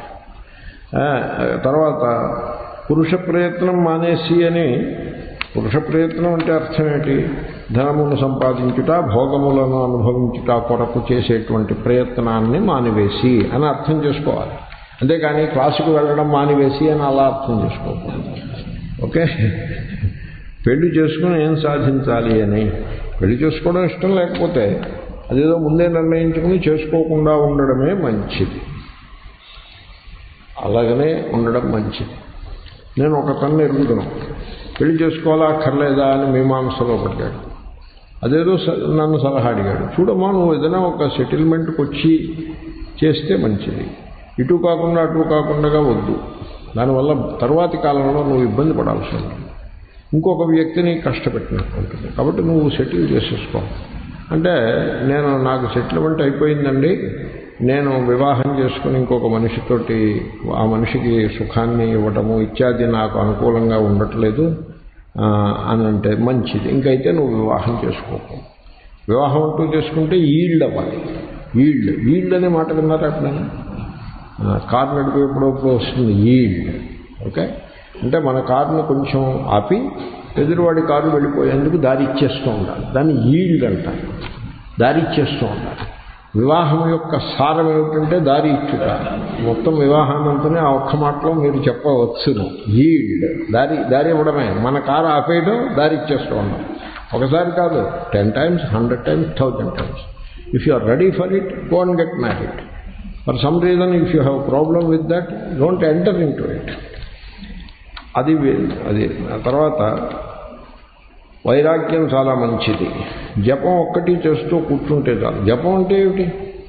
తర్వాత పురుష ప్రయత్నం మానేసి అని పురుష ప్రయత్నం అంటే అర్థం ఏంటి ధనమును సంపాదించుట భోగములను అనుభవించుట కొరకు చేసేటువంటి ప్రయత్నాన్ని మానివేసి అని అర్థం చేసుకోవాలి అంతేకాని క్లాసుకు వెళ్ళడం మానివేసి అని అలా అర్థం చేసుకోకూడదు ఓకే పెళ్లి చేసుకుని ఏం సాధించాలి అని పెళ్లి చేసుకోవడం ఇష్టం లేకపోతే అదేదో ముందే నిర్ణయించుకుని చేసుకోకుండా ఉండడమే మంచిది అలాగనే ఉండడం మంచిది నేను ఒక తన్ను ఎరుగుతున్నాను పెళ్లి చేసుకోవాలా అక్కర్లేదా అని మీమాంసలో పడ్డాడు అదేదో స- నన్ను సలహా అడిగాడు చూడమ్మా నువ్వు ఏదైనా ఒక సెటిల్మెంట్కి వచ్చి చేస్తే మంచిది ఇటు కాకుండా అటు కాకుండా వద్దు దానివల్ల తర్వాతి కాలంలో నువ్వు ఇబ్బంది పడాల్సి ఉంటుంది ఇంకొక వ్యక్తిని కష్టపెట్టినట్టు ఉంటుంది కాబట్టి నువ్వు సెటిల్ చేసేసుకో అంటే నేను నాకు సెటిల్మెంట్ అయిపోయిందండి నేను వివాహం చేసుకుని ఇంకొక మనిషితోటి ఆ మనిషికి సుఖాన్ని ఇవ్వటము ఇత్యాది నాకు అనుకూలంగా ఉండట్లేదు ఆ, అని అంటే మంచిది ఇంకైతే నువ్వు వివాహం చేసుకోకు వివాహం అంటూ చేసుకుంటే ఈల్డ్ అవ్వాలి ఈల్డ్ ఈల్డ్ అనే మాట విన్నారా ఎప్పుడైనా ఆ, కారు నడిపేప్పుడప్పుడు వస్తుంది ఈల్డ్ ఓకే అంటే మన కారుని కొంచెం ఆపి ఎదురువాడి కారు వెళ్ళిపోయేందుకు దారి ఇచ్చేస్తూ ఉండాలి దాన్ని ఈల్డ్ అంటారు దారి ఇచ్చేస్తూ ఉండాలి వివాహం యొక్క సారం ఏమిటంటే దారి ఇచ్చుట మొత్తం వివాహానంతనే ఆ ఒక్క మాటలో మీరు చెప్పవచ్చును ఈల్డ్ దారి దారి ఇవ్వడమే మన కారు ఆపేయడం దారి ఇచ్చేస్తూ ఉన్నాం ఒకసారి కాదు ten times hundred times thousand times if you are ready for it go and get married for some reason if you have problem with that don't enter in to it అది వే- అది ఆ తర్వాత వైరాగ్యం చాలా మంచిది జపం ఒక్కటి చేస్తూ కూర్చుంటే చాలు జపం అంటే ఏమిటి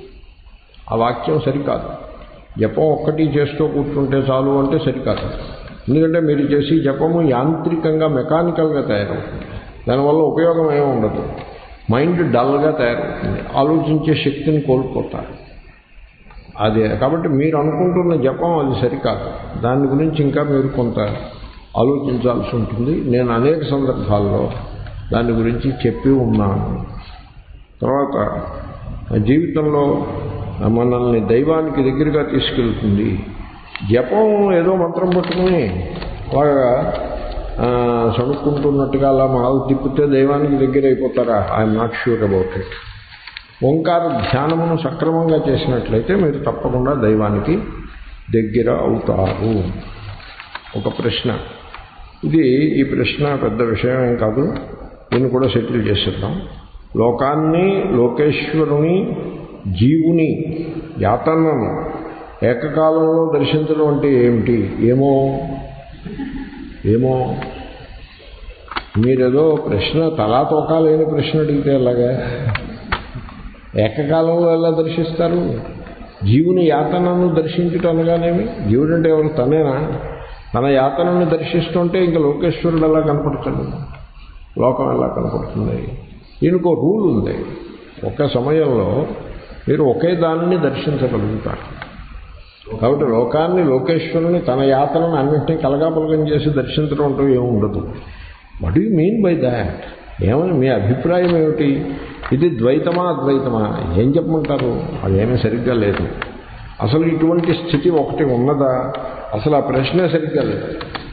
ఆ వాక్యం సరికాదు జపం ఒక్కటి చేస్తూ కూర్చుంటే చాలు అంటే సరికాదు ఎందుకంటే మీరు చేసి జపము యాంత్రికంగా మెకానికల్గా తయారవుతుంది దానివల్ల ఉపయోగం ఏమి ఉండదు మైండ్ డల్గా తయారవుతుంది ఆలోచించే శక్తిని కోల్పోతారు అదే కాబట్టి మీరు అనుకుంటున్న జపం అది సరికాదు దాని గురించి ఇంకా మీరు కొంత ఆలోచించాల్సి ఉంటుంది నేను అనేక సందర్భాల్లో దాని గురించి చెప్పి ఉన్నాను తర్వాత జీవితంలో మనల్ని దైవానికి దగ్గరగా తీసుకెళ్తుంది జపం ఏదో మంత్రం పట్టుకుని అలాగా ఆ, సణుక్కుంటున్నట్టుగా అలా మాలు తిప్పితే దైవానికి దగ్గర అయిపోతారా I'm not sure about it ఓంకార ధ్యానమును సక్రమంగా చేసినట్లయితే మీరు తప్పకుండా దైవానికి దగ్గర అవుతారు ఒక ప్రశ్న ఇది ఈ ప్రశ్న పెద్ద విషయం ఏం కాదు దీన్ని కూడా సెటిల్ చేసేద్దాం లోకాన్ని లోకేశ్వరుని జీవుని యాతనను ఏకకాలంలో దర్శించడం అంటే ఏమిటి ఏమో ఏమో మీరేదో ప్రశ్న తలా తోకా లేని ప్రశ్న అడిగితే ఎలాగా ఏకకాలంలో ఎలా దర్శిస్తారు జీవుని యాతనను దర్శించుట అనగానేమి జీవుడు అంటే ఎవరు తనేనా తన యాతనను దర్శిస్తుంటే ఇంకా లోకేశ్వరుడు ఎలా కనపడతాడు లోకం ఎలా కనపడుతుంది దీనికి ఒక రూల్ ఉంది ఒక సమయంలో మీరు ఒకే దానిని దర్శించగలుగుతారు కాబట్టి లోకాన్ని లోకేశ్వరుని తన యాతనను అన్నింటినీ కలగాపలగం చేసి దర్శించడం అంటూ ఏమి ఉండదు what you mean by that ఏమని మీ అభిప్రాయం ఏమిటి ఇది ద్వైతమా అద్వైతమా ఏం చెప్పమంటారు అదేమీ సరిగ్గా లేదు అసలు ఇటువంటి స్థితి ఒకటి ఉన్నదా అసలు ఆ ప్రశ్నే సరిగ్గా లేదు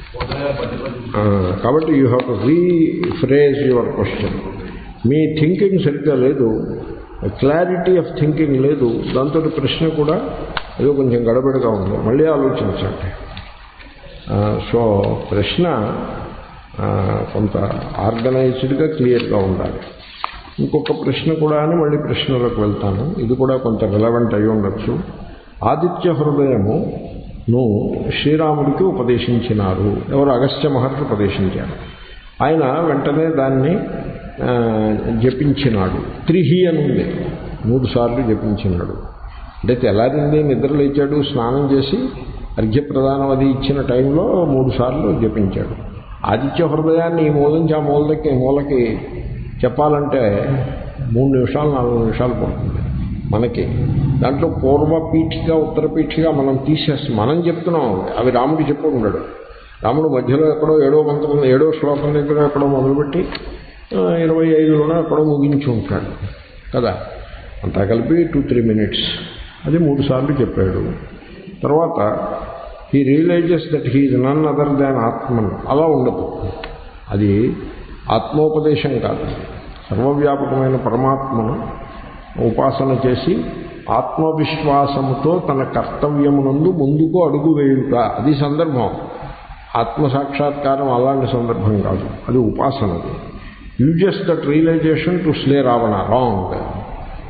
ఆ, కాబట్టి you have to rephrase your question మీ థింకింగ్ సరిగ్గా లేదు క్లారిటీ ఆఫ్ థింకింగ్ లేదు దాంతో ప్రశ్న కూడా ఏదో కొంచెం గడబడిగా ఉంది మళ్ళీ ఆలోచించండి ఆ, సో ప్రశ్న ఆ, కొంత ఆర్గనైజ్డ్గా క్లియర్గా ఉండాలి ఇంకొక ప్రశ్న కూడా అని మళ్ళీ ప్రశ్నలోకి వెళ్తాను ఇది కూడా కొంత రిలవెంట్ అయి ఉండొచ్చు ఆదిత్య హృదయము ను శ్రీరాముడికి ఉపదేశించినారు ఎవరు అగస్త్య మహర్షి ఉపదేశించారు ఆయన వెంటనే దాన్ని ఆ, జపించినాడు త్రిహి అని ఉంది మూడు సార్లు జపించినాడు అంటే తెల్లారింది నిద్ర లేచాడు స్నానం చేసి అర్ఘ్యప్రదానం అది ఇచ్చిన టైంలో మూడు సార్లు జపించాడు ఆదిత్య హృదయాన్ని ఈ మూల నుంచి ఆ మూలకి మూలకి చెప్పాలంటే మూడు నిమిషాలు నాలుగు నిమిషాలు పడుతుంది మనకి దాంట్లో పూర్వ పీఠిక ఉత్తర పీఠిక మనం తీసేస్తాం మనం చెప్తున్నాం అవి రాముడు చెప్పు ఉన్నాడు రాముడు మధ్యలో ఎక్కడో ఏడో మంత్రం ఏడో శ్లోకం దగ్గర ఎక్కడో మొదలుపెట్టి ఆ, ఇరవై ఐదులోనో ఎక్కడో ముగించి ఉంటాడు కదా అంతా కలిపి టూ త్రీ మినిట్స్ అది మూడు సార్లు చెప్పాడు తర్వాత he realises that he's none other than Atman అలా ఉండదు అది ఆత్మోపదేశం కాదు సర్వవ్యాపకమైన పరమాత్మను ఉపాసన చేసి ఆత్మవిశ్వాసముతో తన కర్తవ్యమునందు ముందుకు అడుగు వేయుట అది సందర్భం ఆత్మ సాక్షాత్కారం అలాంటి సందర్భం కాదు అది ఉపాసనది uses that realisation to slay Ravana Ram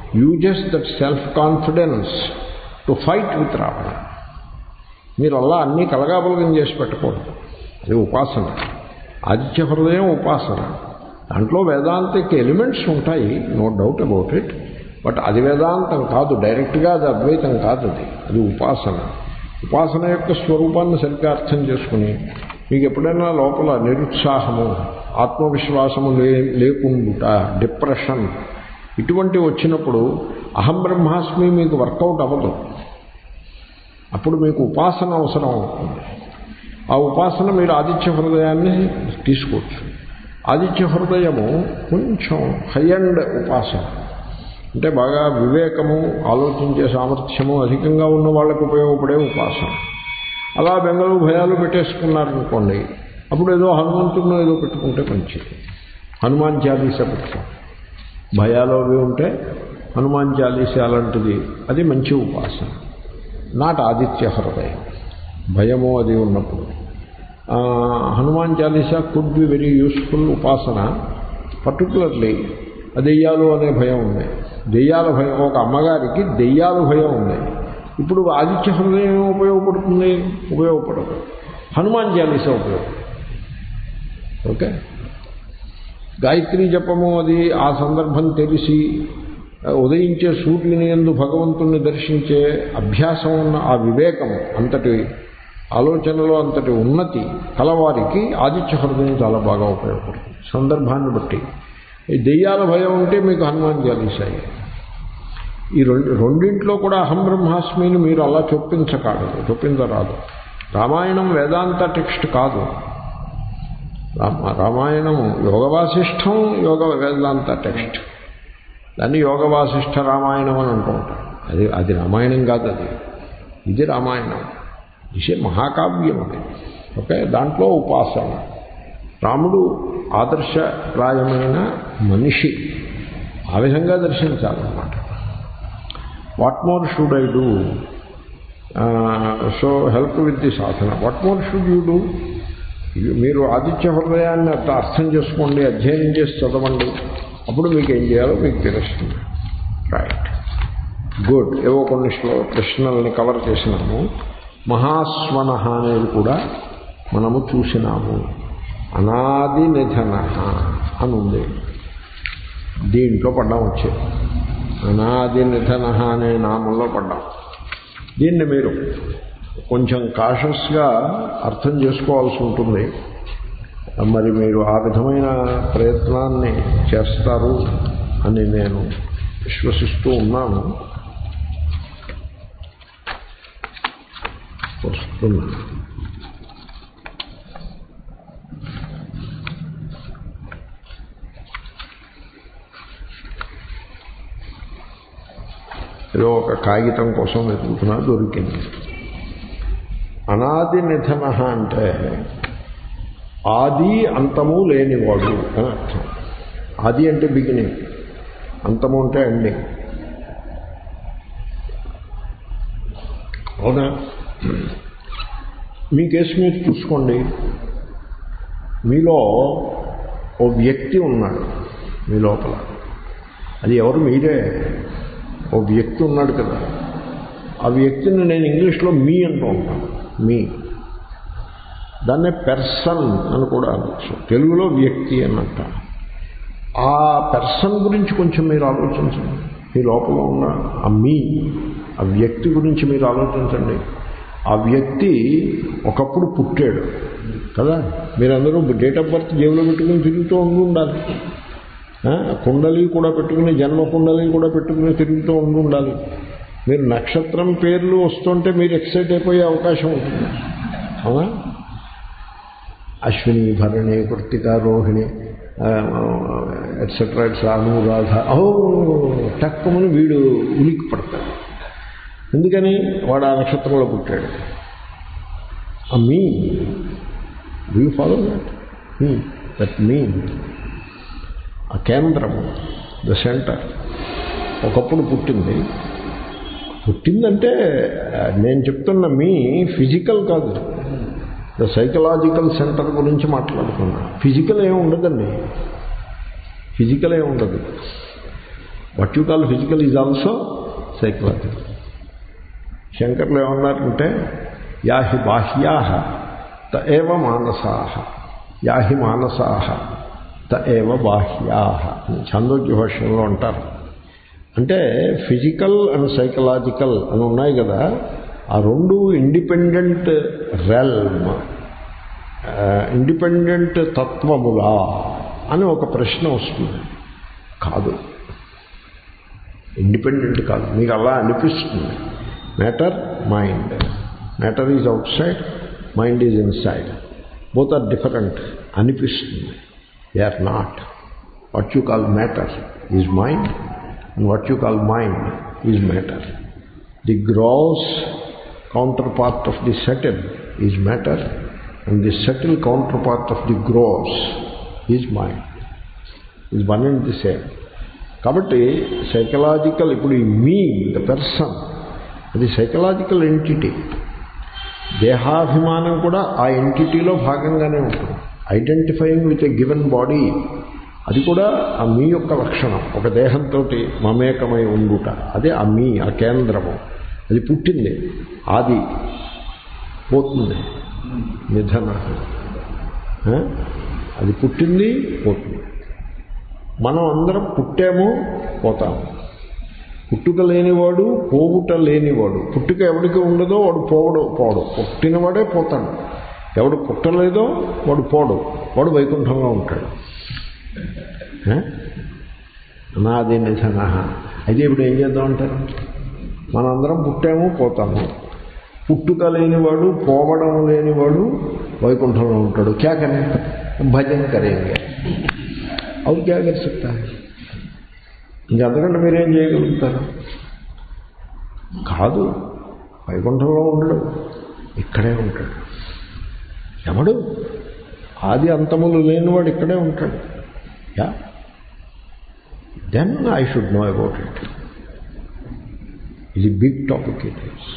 uses that self confidence to fight with Ravana మీరు అలా అన్నీ కలగాబలగం చేసి పెట్టకూడదు అది ఉపాసన ఆదిత్య హృదయం ఉపాసన దాంట్లో వేదాంతిక్ ఎలిమెంట్స్ ఉంటాయి no doubt about it but అది వేదాంతం కాదు డైరెక్ట్గా అది అద్వైతం కాదు అది అది ఉపాసన ఉపాసన యొక్క స్వరూపాన్ని సరిగ్గా అర్థం చేసుకుని మీకు ఎప్పుడైనా లోపల నిరుత్సాహము ఆత్మవిశ్వాసము లే లేకుండుట డిప్రెషన్ ఇటువంటివి వచ్చినప్పుడు అహం బ్రహ్మాస్మి మీకు వర్కౌట్ అవ్వదు అప్పుడు మీకు ఉపాసన అవసరం అవుతుంది ఆ ఉపాసన మీరు ఆదిత్య హృదయాన్ని తీసుకోవచ్చు ఆదిత్య హృదయము కొంచెం హై అండ్ ఉపాసన అంటే బాగా వివేకము ఆలోచించే సామర్థ్యము అధికంగా ఉన్న వాళ్ళకు ఉపయోగపడే ఉపాసన అలా బెంగళూరు భయాలు పెట్టేసుకున్నారనుకోండి అప్పుడు ఏదో హనుమంతుడినో ఏదో పెట్టుకుంటే మంచిది హనుమాన్ చాలీస పెట్టుకో భయాలు అవి ఉంటే హనుమాన్ చాలీస అలాంటిది అది మంచి ఉపాసన నాట్ ఆదిత్య హృదయం భయము అది ఉన్నప్పుడు Hanuman Chalisa could be very useful ఉపాసన పర్టికులర్లీ దెయ్యాలు అనే భయం ఉంది దెయ్యాల భయం ఒక అమ్మగారికి దెయ్యాల భయం ఉంది ఇప్పుడు ఆదిత్య హృదయం ఏం ఉపయోగపడుతుంది ఉపయోగపడదు హనుమాన్ చాలీసా ఉపయోగం ఓకే గాయత్రి జపము అది ఆ సందర్భం తెలిసి ఉదయించే సూర్యుని ఎందు భగవంతుణ్ణి దర్శించే అభ్యాసం ఉన్న ఆ వివేకము అంతటి ఆలోచనలో అంతటి ఉన్నతి కలవారికి ఆదిత్య హృదయం చాలా బాగా ఉపయోగపడుతుంది సందర్భాన్ని బట్టి ఈ దెయ్యాల భయం ఉంటే మీకు హనుమాన్ చాలీసాయి ఈ రెండు రెండింట్లో కూడా అహం బ్రహ్మాస్మిని మీరు అలా చొప్పించకాదు చొప్పించరాదు రామాయణం వేదాంత టెక్స్ట్ కాదు రామ రామాయణము యోగ వాసిష్టం యోగ వేదాంత టెక్స్ట్ దాన్ని యోగ వాసిష్ఠ రామాయణం అని అంటూ ఉంటారు అది అది రామాయణం కాదు అది ఇది రామాయణం ఇది మహాకావ్యం అది ఓకే దాంట్లో ఉపాసన రాముడు ఆదర్శప్రాయమైన మనిషి ఆ విధంగా దర్శించాలన్నమాట what more should I do so help with the sadhana what more should you do మీరు ఆదిత్య హృదయాన్ని అట్లా అర్థం చేసుకోండి అధ్యయనం చేసి చదవండి అప్పుడు మీకు ఏం చేయాలో మీకు తెలుస్తుంది రైట్ గుడ్ ఏవో కొన్ని శ్లో ప్రశ్నల్ని కవర్ చేసినాము మహాస్వన అనేది కూడా మనము చూసినాము అనాది నిధన అని ఉంది దీంట్లో పడ్డాం వచ్చేది అనాది నిధన అనే నామంలో పడ్డాం దీన్ని మీరు కొంచెం కాషస్గా అర్థం చేసుకోవాల్సి ఉంటుంది మరి మీరు ఆ విధమైన ప్రయత్నాన్ని చేస్తారు అని నేను విశ్వసిస్తూ ఉన్నాను వస్తున్నాను ఏదో ఒక కాగితం కోసం వెతుకుతున్నా దొరికింది అనాది నిధన అంటే ఆది అంతము లేనివాడు అని అర్థం ఆది అంటే బిగినింగ్ అంతము అంటే ఎండింగ్ అవునా మీ కేసు మీరు చూసుకోండి మీలో ఓ వ్యక్తి ఉన్నాడు మీ లోపల అది ఎవరు మీరే ఓ వ్యక్తి ఉన్నాడు కదా ఆ వ్యక్తిని నేను ఇంగ్లీష్లో మీ అంటూ ఉంటాను మీ దాన్నే పెర్సన్ అని కూడా అనొచ్చు తెలుగులో వ్యక్తి అన్నట్ట ఆ పెర్సన్ గురించి కొంచెం మీరు ఆలోచించండి మీ లోపల ఉన్న ఆ మీ ఆ వ్యక్తి గురించి మీరు ఆలోచించండి ఆ వ్యక్తి ఒకప్పుడు పుట్టాడు కదా మీరందరూ డేట్ ఆఫ్ బర్త్ జేబులో పెట్టుకుని తిరుగుతూ ఉండి ఉండాలి కుండలి కూడా పెట్టుకుని జన్మ కుండలి కూడా పెట్టుకుని తిరుగుతూ ఉండి ఉండాలి మీరు నక్షత్రం పేర్లు వస్తుంటే మీరు ఎక్సైట్ అయిపోయే అవకాశం ఉంటుంది అవునా అశ్విని భరణి కృతిక రోహిణి ఎట్సెట్రా ఎట్సెట్రా అనురాధ ఓ టక్కుమని వీడు ఉలిక్కి పడతాడు ఎందుకని వాడు ఆ నక్షత్రంలో పుట్టాడు ఆ మీ డూ ఫాలో దట్ మీ దట్ మీ ఆ కేంద్రము ద సెంటర్ ఒకప్పుడు పుట్టింది పుట్టిందంటే నేను చెప్తున్న మీ ఫిజికల్ కాదు ద సైకలాజికల్ సెంటర్ గురించి మాట్లాడుతున్నా ఫిజికల్ ఏమి ఉండదండి ఫిజికల్ ఏమి ఉండదు what you call physical is also psychological శంకర్లు ఏమన్నారంటే యాహి బాహ్యా త ఏవ మానసా యాహి మానసా త ఏవ బాహ్యా ఛాందోగ్య భాషలో అంటారు అంటే ఫిజికల్ అండ్ సైకలాజికల్ అని ఉన్నాయి కదా ఆ రెండు ఇండిపెండెంట్ రెల్మ్ ఇండిపెండెంట్ తత్వములా అని ఒక ప్రశ్న వస్తుంది కాదు ఇండిపెండెంట్ కాదు మీకు అలా అనిపిస్తుంది matter mind matter is outside mind is inside both are different అనిపిస్తుంది they are not what you call matter is mind and what you call mind is matter the gross counterpart of the subtle is matter and the subtle counterpart of the gross is mind is one and the same కాబట్టి సైకలాజికల్ ఇప్పుడు ఈ మీ ద పర్సన్ అది సైకలాజికల్ ఎంటిటీ దేహాభిమానం కూడా ఆ ఎంటిటీలో భాగంగానే ఉంటుంది identifying with a given body అది కూడా ఆ మీ యొక్క లక్షణం ఒక దేహంతో మమేకమై ఉండుట అదే ఆ మీ ఆ కేంద్రము అది పుట్టింది ఆది పోతుంది నిధన ఆ? అది పుట్టింది పోతుంది మనం అందరం పుట్టాము పోతాము పుట్టుక లేనివాడు పోవుట లేనివాడు పుట్టుక ఎవడికి ఉండదో వాడు పోవడు పోవడు పుట్టినవాడే పోతాడు ఎవడు పుట్టలేదో వాడు పోడు వాడు వైకుంఠంలో ఉంటాడు ఆ? నాది నిధన అయితే ఇప్పుడు ఏం చేద్దాం అంటారు మనందరం పుట్టాము పోతాము పుట్టుక లేనివాడు పోవడం లేనివాడు వైకుంఠంలో ఉంటాడు క్యా కరే భజన కరేంగే అవును క్యా కర్ సక్తా ఇంకంతకంటే మీరేం చేయగలుగుతారు కాదు వైకుంఠంలో ఉండడు ఇక్కడే ఉంటాడు ఎవడు ఆది అంతములు లేనివాడు ఇక్కడే ఉంటాడు yeah then I should know about it ఇది బిగ్ టాపిక్ ఇట్ ఈస్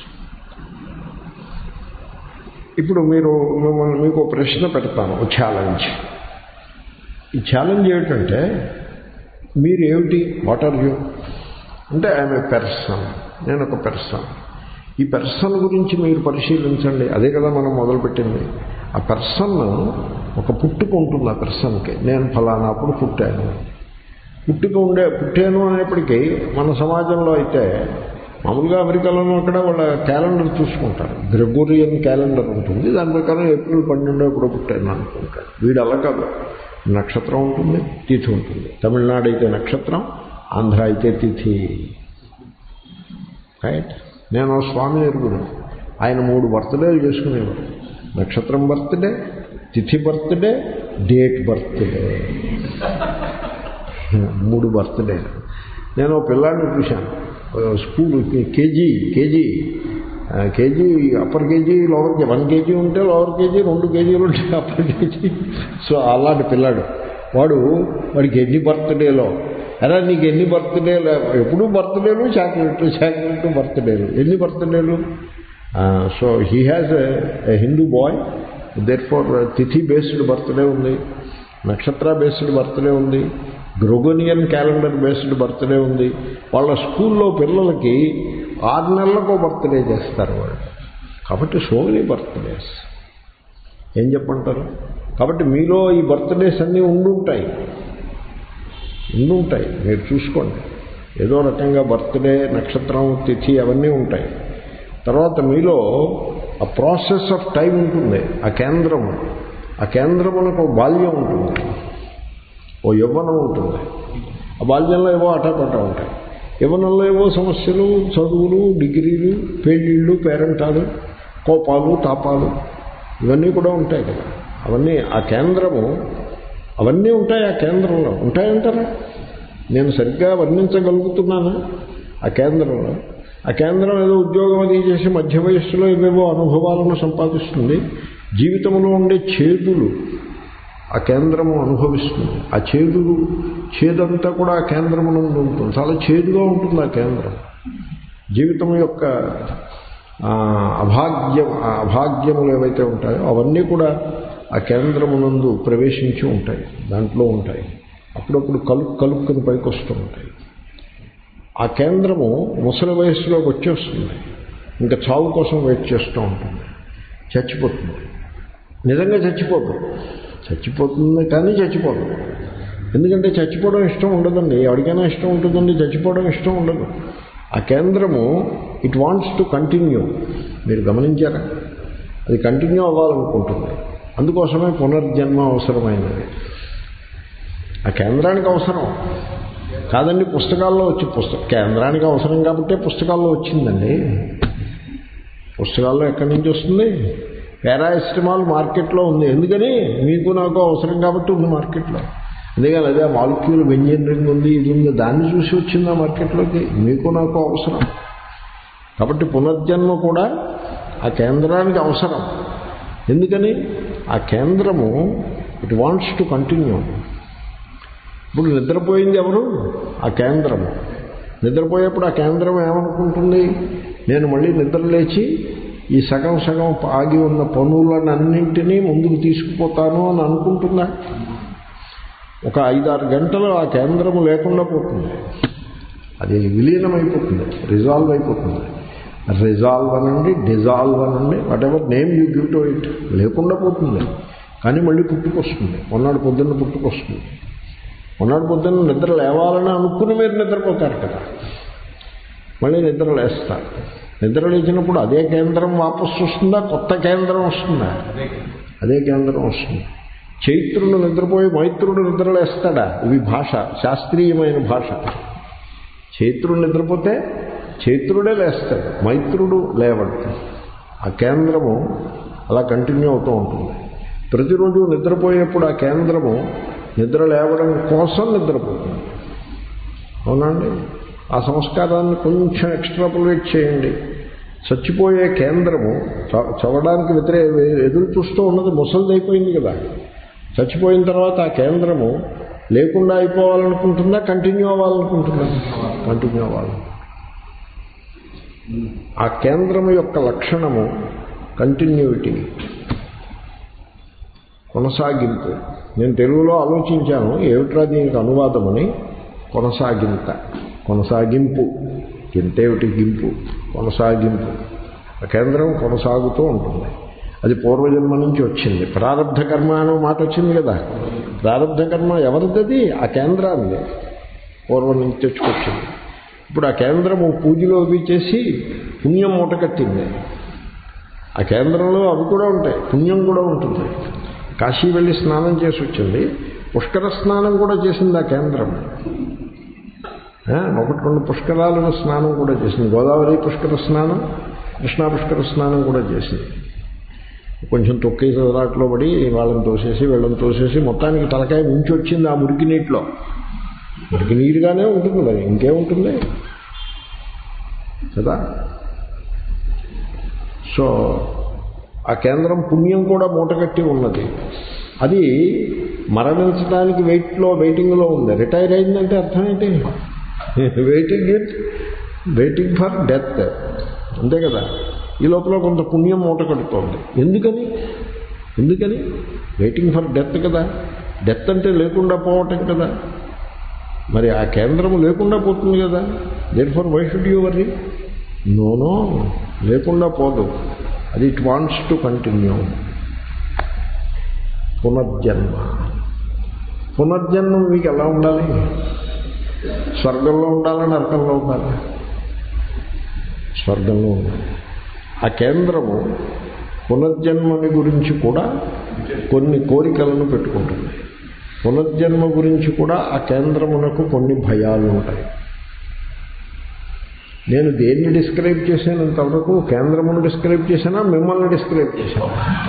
ఇప్పుడు మీరు మిమ్మల్ని మీకు ఒక ప్రశ్న పెడతాను ఒక ఛాలెంజ్ ఈ ఛాలెంజ్ ఏమిటంటే మీరు ఏమిటి వాట్ ఆర్ యూ అంటే ఐఎమ్ ఏ పెర్సన్ నేను ఒక పెర్సన్ ఈ పెర్సన్ గురించి మీరు పరిశీలించండి అదే కదా మనం మొదలుపెట్టింది ఆ పెర్సన్ ఒక పుట్టుక ఉంటుంది ఆ పెర్సన్కి నేను ఫలానా అప్పుడు పుట్టాను పుట్టుక ఉండే పుట్టాను అనేప్పటికీ మన సమాజంలో అయితే మామూలుగా అమెరికాలోనూ అక్కడ వాళ్ళ క్యాలెండర్ చూసుకుంటారు గ్రెగోరియన్ క్యాలెండర్ ఉంటుంది దాని ప్రకారం ఏప్రిల్ పన్నెండో ఎప్పుడో పుట్టాను అనుకుంటాడు వీడు అలా కాదు నక్షత్రం ఉంటుంది తిథి ఉంటుంది తమిళనాడు అయితే నక్షత్రం ఆంధ్ర అయితే తిథి రైట్ నేను స్వామి ఎరుగుడు ఆయన మూడు బర్త్డేలు చేసుకునేవారు నక్షత్రం బర్త్డే తిథి బర్త్డే డేట్ బర్త్డే మూడు బర్త్డే నేను ఓ పిల్లాడిని చూశాను school KG KG KG upper KG lower KG one KG ఉంటే లోవర్ కేజీ రెండు కేజీలు ఉంటే అప్పర్ కేజీ సో అలాంటి పిల్లాడు వాడు వాడికి ఎన్ని బర్త్డేలో అరే నీకు ఎన్ని బర్త్డేలు ఎప్పుడు బర్త్డేలు చాక్లెట్ చాక్లెట్ బర్త్డేలు ఎన్ని బర్త్డేలు so he has a Hindu boy therefore tithi based birthday ఉంది నక్షత్ర బేస్డ్ బర్త్డే ఉంది గ్రోగోనియన్ క్యాలెండర్ బేస్డ్ బర్త్డే ఉంది వాళ్ళ స్కూల్లో పిల్లలకి ఆరు నెలలకు బర్త్డే చేస్తారు వాళ్ళు కాబట్టి సో మెనీ బర్త్డేస్ ఏం చెప్పంటారు కాబట్టి మీలో ఈ బర్త్డేస్ అన్నీ ఉండుంటాయి ఉండుంటాయి మీరు చూసుకోండి ఏదో రకంగా బర్త్డే నక్షత్రం తిథి అవన్నీ ఉంటాయి తర్వాత మీలో ఆ ప్రాసెస్ ఆఫ్ టైం ఉంటుంది ఆ కేంద్రము ఆ కేంద్రమునకు బాల్యం ఉంటుంది ఓ యవ్వనం ఉంటుంది ఆ బాల్యంలో ఏవో అటాపట ఉంటాయి యవ్వనంలో ఏవో సమస్యలు చదువులు డిగ్రీలు పెళ్ళిళ్ళు పేరెంటాలు కోపాలు తాపాలు ఇవన్నీ కూడా ఉంటాయి కదా అవన్నీ ఆ కేంద్రము అవన్నీ ఉంటాయి ఆ కేంద్రంలో ఉంటాయంటారా నేను సరిగ్గా వర్ణించగలుగుతున్నానా ఆ కేంద్రంలో ఆ కేంద్రం ఏదో ఉద్యోగం అది చేసి మధ్య వయస్సులో ఏవేవో అనుభవాలను సంపాదిస్తుంది జీవితంలో ఉండే చేదులు ఆ కేంద్రము అనుభవిస్తుంది ఆ చేదులు చేదంతా కూడా ఆ కేంద్రము నుండి ఉంటుంది చాలా చేదుగా ఉంటుంది ఆ కేంద్రం జీవితం యొక్క అభాగ్యం అభాగ్యములు ఏవైతే ఉంటాయో అవన్నీ కూడా ఆ కేంద్రమునందు ప్రవేశించి ఉంటాయి దాంట్లో ఉంటాయి అప్పుడప్పుడు కలుపు కలుపుకొని పైకి వస్తూ ఉంటాయి ఆ కేంద్రము ముసలి వయస్సులోకి వచ్చేస్తుంది ఇంకా చావు కోసం వెయిట్ చేస్తూ ఉంటుంది చచ్చిపోతుంది నిజంగా చచ్చిపోదు చచ్చిపోతుంది కానీ చచ్చిపోదు ఎందుకంటే చచ్చిపోవడం ఇష్టం ఉండదండి ఎవరికైనా ఇష్టం ఉంటుందండి చచ్చిపోవడం ఇష్టం ఉండదు ఆ కేంద్రము ఇట్ వాంట్స్ టు కంటిన్యూ మీరు గమనించారా అది కంటిన్యూ అవ్వాలనుకుంటుంది అందుకోసమే పునర్జన్మ అవసరమైనది ఆ కేంద్రానికి అవసరం కాదండి పుస్తకాల్లో వచ్చి పుస్తక కేంద్రానికి అవసరం కాబట్టే పుస్తకాల్లో వచ్చిందండి పుస్తకాల్లో ఎక్కడి నుంచి వస్తుంది పారాసిటమాల్ మార్కెట్లో ఉంది ఎందుకని మీకు నాకు అవసరం కాబట్టి ఉంది మార్కెట్లో అందుకని అదే మాలిక్యూల్ ఇంజనీరింగ్ ఉంది ఇది ఉంది దాన్ని చూసి వచ్చింది ఆ మార్కెట్లోకి మీకు నాకు అవసరం కాబట్టి పునర్జన్మ కూడా ఆ కేంద్రానికి అవసరం ఎందుకని ఆ కేంద్రము ఇట్ వాంట్స్ టు కంటిన్యూ ఇప్పుడు నిద్రపోయింది ఎవరు ఆ కేంద్రము నిద్రపోయేప్పుడు ఆ కేంద్రం ఏమనుకుంటుంది నేను మళ్ళీ నిద్ర లేచి ఈ సగం సగం ఆగి ఉన్న పనులను అన్నింటినీ ముందుకు తీసుకుపోతాను అని అనుకుంటుందా ఒక ఐదారు గంటలు ఆ కేంద్రము లేకుండా పోతుంది అది విలీనమైపోతుంది రిజాల్వ్ అయిపోతుంది రిజాల్వ్ అనండి డిజాల్వ్ అనండి whatever name you give to it లేకుండా పోతుంది కానీ మళ్ళీ పుట్టుకొస్తుంది మొన్నటి పొద్దున్న పుట్టుకొస్తుంది మొన్నటి పొద్దున్న నిద్ర లేవాలని అనుకుని మీరు నిద్రపోతారు కదా మళ్ళీ నిద్ర లేస్తారు నిద్ర లేచినప్పుడు అదే కేంద్రం వాపసు వస్తుందా కొత్త కేంద్రం వస్తుందా అదే కేంద్రం వస్తుంది చైత్రుడు నిద్రపోయి మైత్రుడు నిద్రలేస్తాడా ఇవి భాష శాస్త్రీయమైన భాష చైత్రుడు నిద్రపోతే చైత్రుడే లేస్తాడు మైత్రుడు లేవడు ఆ కేంద్రము అలా కంటిన్యూ అవుతూ ఉంటుంది ప్రతిరోజు నిద్రపోయేప్పుడు ఆ కేంద్రము నిద్ర లేవడం కోసం నిద్రపోతుంది అవునండి ఆ సంస్కారాన్ని కొంచెం ఎక్స్ట్రాపులేట్ చేయండి చచ్చిపోయే కేంద్రము చవడానికి వ్యతిరే ఎదురు చూస్తూ ఉన్నది ముసలిదైపోయింది కదా చచ్చిపోయిన తర్వాత ఆ కేంద్రము లేకుండా అయిపోవాలనుకుంటుందా కంటిన్యూ అవ్వాలనుకుంటుందా కంటిన్యూ అవ్వాలి ఆ కేంద్రము యొక్క లక్షణము కంటిన్యూటీ కొనసాగింపు నేను తెలుగులో ఆలోచించాను ఏమిట్రా దీనికి అనువాదమని కొనసాగింత కొనసాగింపు గింతేమిటి గింపు కొనసాగింపు ఆ కేంద్రం కొనసాగుతూ ఉంటుంది అది పూర్వజన్మ నుంచి వచ్చింది ప్రారంధ కర్మ అనే మాట వచ్చింది కదా ప్రారంధ కర్మ ఎవరిది ఆ కేంద్రాన్ని పూర్వం నుంచి తెచ్చుకొచ్చింది ఇప్పుడు ఆ కేంద్రము పూజలో అవి చేసి పుణ్యం మూట కట్టింది ఆ కేంద్రంలో అవి కూడా ఉంటాయి పుణ్యం కూడా ఉంటుంది కాశీ వెళ్ళి స్నానం చేసి వచ్చింది పుష్కర స్నానం కూడా చేసింది ఆ కేంద్రం ఒకటి రెండు పుష్కరాలను స్నానం కూడా చేసింది గోదావరి పుష్కర స్నానం కృష్ణా పుష్కర స్నానం కూడా చేసింది కొంచెం తొక్కి చదరాట్లో పడి వాళ్ళని తోసేసి వీళ్ళని తోసేసి మొత్తానికి తలకాయ ముంచి వచ్చింది ఆ మురికి నీటిలో మురికి నీరుగానే ఉంటుంది మరి ఇంకేముంటుంది కదా సో ఆ కేంద్రం పుణ్యం కూడా మూటగట్టి ఉన్నది అది మరణించడానికి వెయిట్లో వెయిటింగ్లో ఉంది రిటైర్ అయిందంటే అర్థం ఏంటి waiting it waiting for death అంతే కదా ఈ లోపల కొంత పుణ్యం మూట కడుతోంది ఎందుకని ఎందుకని వెయిటింగ్ ఫర్ డెత్ కదా డెత్ అంటే లేకుండా పోవటం కదా మరి ఆ కేంద్రము లేకుండా పోతుంది కదా therefore why should you worry no no లేకుండా పోదు అది ఇట్ వాంట్స్ టు కంటిన్యూ పునర్జన్మ పునర్జన్మం మీకు ఎలా ఉండాలి స్వర్గంలో ఉండాలా నరకంలో ఉండాలి స్వర్గంలో ఉండాలి ఆ కేంద్రము పునర్జన్మని గురించి కూడా కొన్ని కోరికలను పెట్టుకుంటుంది పునర్జన్మ గురించి కూడా ఆ కేంద్రమునకు కొన్ని భయాలు ఉంటాయి నేను దేన్ని డిస్క్రైబ్ చేశానంతవరకు కేంద్రమును డిస్క్రైబ్ చేశానా మిమ్మల్ని డిస్క్రైబ్ చేశాను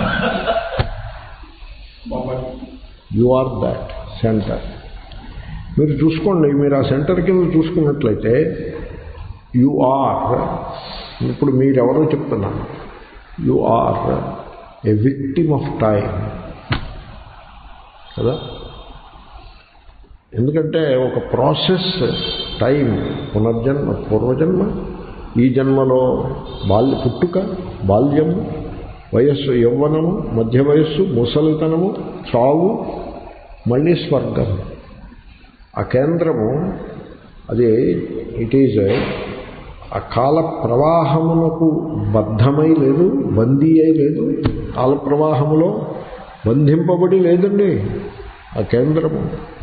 యు ఆర్ దాట్ సెంటర్ మీరు చూసుకోండి మీరు ఆ సెంటర్ కింద చూసుకున్నట్లయితే యు ఆర్ ఇప్పుడు మీరెవరో చెప్తున్నాను you are a victim of time కదా ఎందుకంటే ఒక ప్రాసెస్ టైం పునర్జన్మ పూర్వజన్మ ఈ జన్మలో బాల్య పుట్టుక బాల్యము వయస్సు యవ్వనము మధ్య వయస్సు ముసలితనము చావు మళ్ళీ స్వర్గం ఆ కేంద్రము అది ఇట్ ఈజ్ ఆ కాల ప్రవాహమునకు బద్ధమై లేదు బందీ అయి లేదు కాల ప్రవాహములో బంధింపబడి లేదండి ఆ కేంద్రము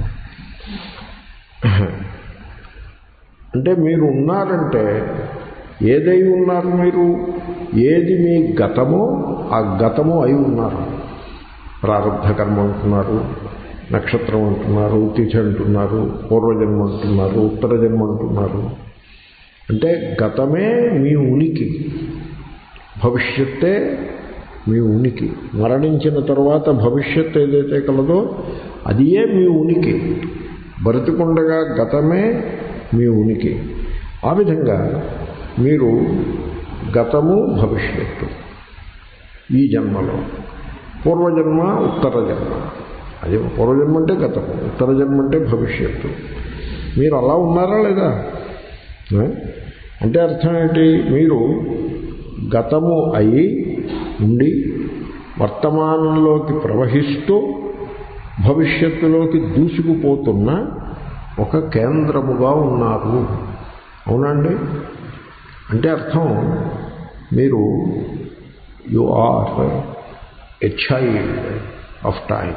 అంటే మీరు ఉన్నారంటే ఏదై ఉన్నారు మీరు ఏది మీ గతమో ఆ గతము అయి ఉన్నారు ప్రారంభ కర్మ అంటున్నారు నక్షత్రం అంటున్నారు తిథి అంటున్నారు పూర్వజన్మ అంటున్నారు ఉత్తర జన్మ అంటున్నారు అంటే గతమే మీ ఉనికి భవిష్యత్తే మీ ఉనికి మరణించిన తర్వాత భవిష్యత్తు ఏదైతే కలదో అదియే మీ ఉనికి బ్రతికుండగా గతమే మీ ఉనికి ఆ విధంగా మీరు గతము భవిష్యత్తు ఈ జన్మలో పూర్వజన్మ ఉత్తర జన్మ అదే పూర్వజన్మ అంటే గతము ఉత్తర జన్మ అంటే భవిష్యత్తు మీరు అలా ఉన్నారా లేదా ఏ? అంటే అర్థం ఏంటి మీరు గతము అయి ఉండి వర్తమానంలోకి ప్రవహిస్తూ భవిష్యత్తులోకి దూసుకుపోతున్న ఒక కేంద్రముగా ఉన్నారు అవునండి అంటే అర్థం మీరు you are a child of time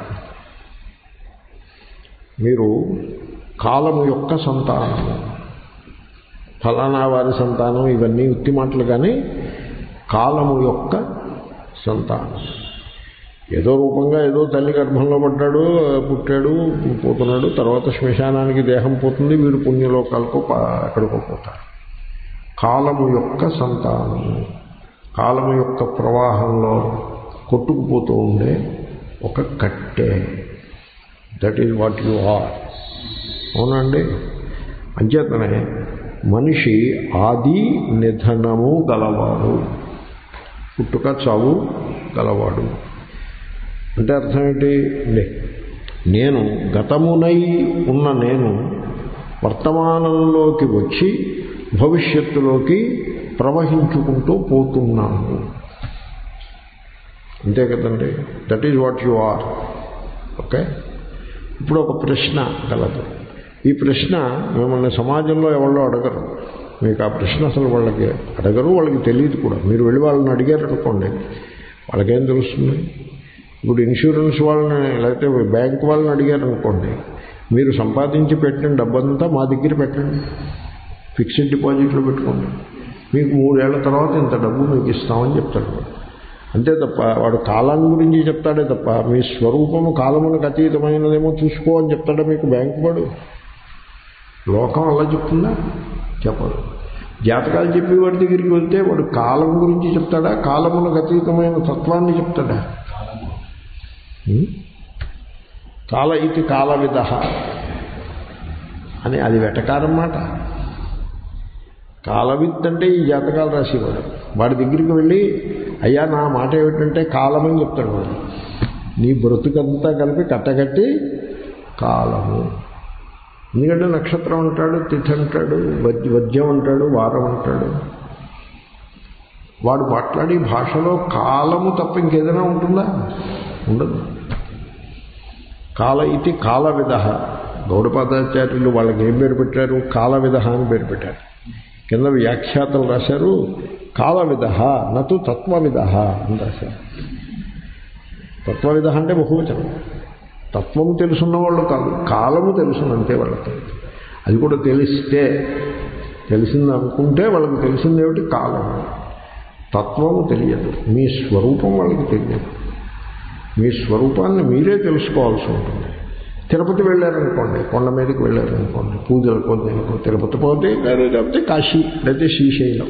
మీరు కాలము యొక్క సంతానము ఫలానా వారి సంతానం ఇవన్నీ ఉత్తి మాటలు కానీ కాలము యొక్క సంతానం ఏదో రూపంగా ఏదో తల్లి గర్భంలో పడ్డాడు పుట్టాడు పోతున్నాడు తర్వాత శ్మశానానికి దేహం పోతుంది వీడు పుణ్యలోకాలకు పా- ఎక్కడికో పోతారు కాలము యొక్క సంతానము కాలము యొక్క ప్రవాహంలో కొట్టుకుపోతూ ఉండే ఒక కట్టె that is what you are అవునండి అంచేతనే మనిషి ఆది నిధనము గలవాడు పుట్టుక చావు గలవాడు అంటే అర్థం ఏంటి నే- నేను గతమునై ఉన్న నేను వర్తమానంలోకి వచ్చి భవిష్యత్తులోకి ప్రవహించుకుంటూ పోతున్నాను అంతే కదండి that is what you are okay ఇప్పుడు ఒక ప్రశ్న కలదు ఈ ప్రశ్న మిమ్మల్ని సమాజంలో ఎవరో అడగరు మీకు ఆ ప్రశ్న అసలు వాళ్ళకి అడగరు వాళ్ళకి తెలియదు కూడా మీరు వెళ్ళి వాళ్ళని అడిగారు అనుకోండి వాళ్ళకేం తెలుస్తుంది ఇప్పుడు ఇన్సూరెన్స్ వాళ్ళని లేకపోతే బ్యాంక్ వాళ్ళని అడిగారు అనుకోండి మీరు సంపాదించి పెట్టిన డబ్బంతా మా దగ్గర పెట్టండి ఫిక్స్డ్ డిపాజిట్లో పెట్టుకోండి మీకు మూడేళ్ల తర్వాత ఇంత డబ్బు మీకు ఇస్తామని చెప్తాడు వాడు అంతే తప్ప వాడు కాలాన్ని గురించి చెప్తాడే తప్ప మీ స్వరూపము కాలమునకు అతీతమైనదేమో చూసుకో అని చెప్తాడా మీకు బ్యాంకు వాడు లోకం అలా చెప్తుందా చెప్పదు జాతకాలు చెప్పి వాడి దగ్గరికి వెళ్తే వాడు కాలం గురించి చెప్తాడా కాలమునకు అతీతమైన తత్వాన్ని చెప్తాడా ఉం? కాల ఇది కాల విధ అని అది వెటకారం మాట కాలవిత్ అంటే ఈ జాతకాలు రాసేవాడు వాడి దగ్గరికి వెళ్ళి అయ్యా నా మాట ఏమిటంటే కాలమని చెప్తాడు వాడు నీ బ్రతుకంతా కలిపి కట్టగట్టి కాలము ఎందుకంటే నక్షత్రం అంటాడు తిథి అంటాడు వద్య వద్యం అంటాడు వారం అంటాడు వాడు మాట్లాడే భాషలో కాలము తప్ప ఇంకేదైనా ఉంటుందా ఉండదు కాల ఇది కాల విధ గౌడపాదాచార్యులు వాళ్ళకి ఏం పేరు పెట్టారు కాల విధ అని పేరు పెట్టారు కింద వ్యాఖ్యాతలు రాశారు కాల విధ నటు తత్వవిధ అని రాశారు తత్వవిధ అంటే బహువచనం తత్వము తెలుసున్న వాళ్ళు కాదు కాలము తెలుసునంతే వాళ్ళకి అది కూడా తెలిస్తే తెలిసింది అనుకుంటే వాళ్ళకి తెలిసింది ఏమిటి కాలము తత్వము తెలియదు మీ స్వరూపం వాళ్ళకి తెలియదు మీ స్వరూపాన్ని మీరే తెలుసుకోవాల్సి ఉంటుంది తిరుపతి వెళ్ళారనుకోండి కొండ మీదకి వెళ్ళారనుకోండి పూజలకు దేనికో తిరుపతి పోతే లేకపోతే కాశీ లేకపోతే శ్రీశైలం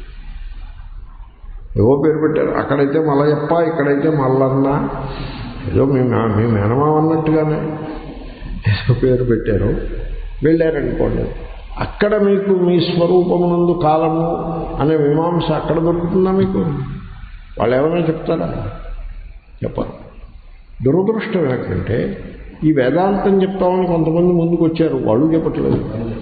ఏవో పేరు పెట్టారు అక్కడైతే మలయప్ప ఇక్కడైతే మల్లన్న ఏదో మీ మే- మీ మేనమామ అన్నట్టుగానే ఏదో పేరు పెట్టారు వెళ్ళారనుకోండి అక్కడ మీకు మీ స్వరూపమునందు కాలము అనే మీమాంస అక్కడ దొరుకుతుందా మీకు వాళ్ళు ఏమైనా చెప్తారా చెప్పరు దురదృష్టం ఏంటంటే ఈ వేదాంతం చెప్తామని కొంతమంది ముందుకు వచ్చారు వాళ్ళు చెప్పట్లేదు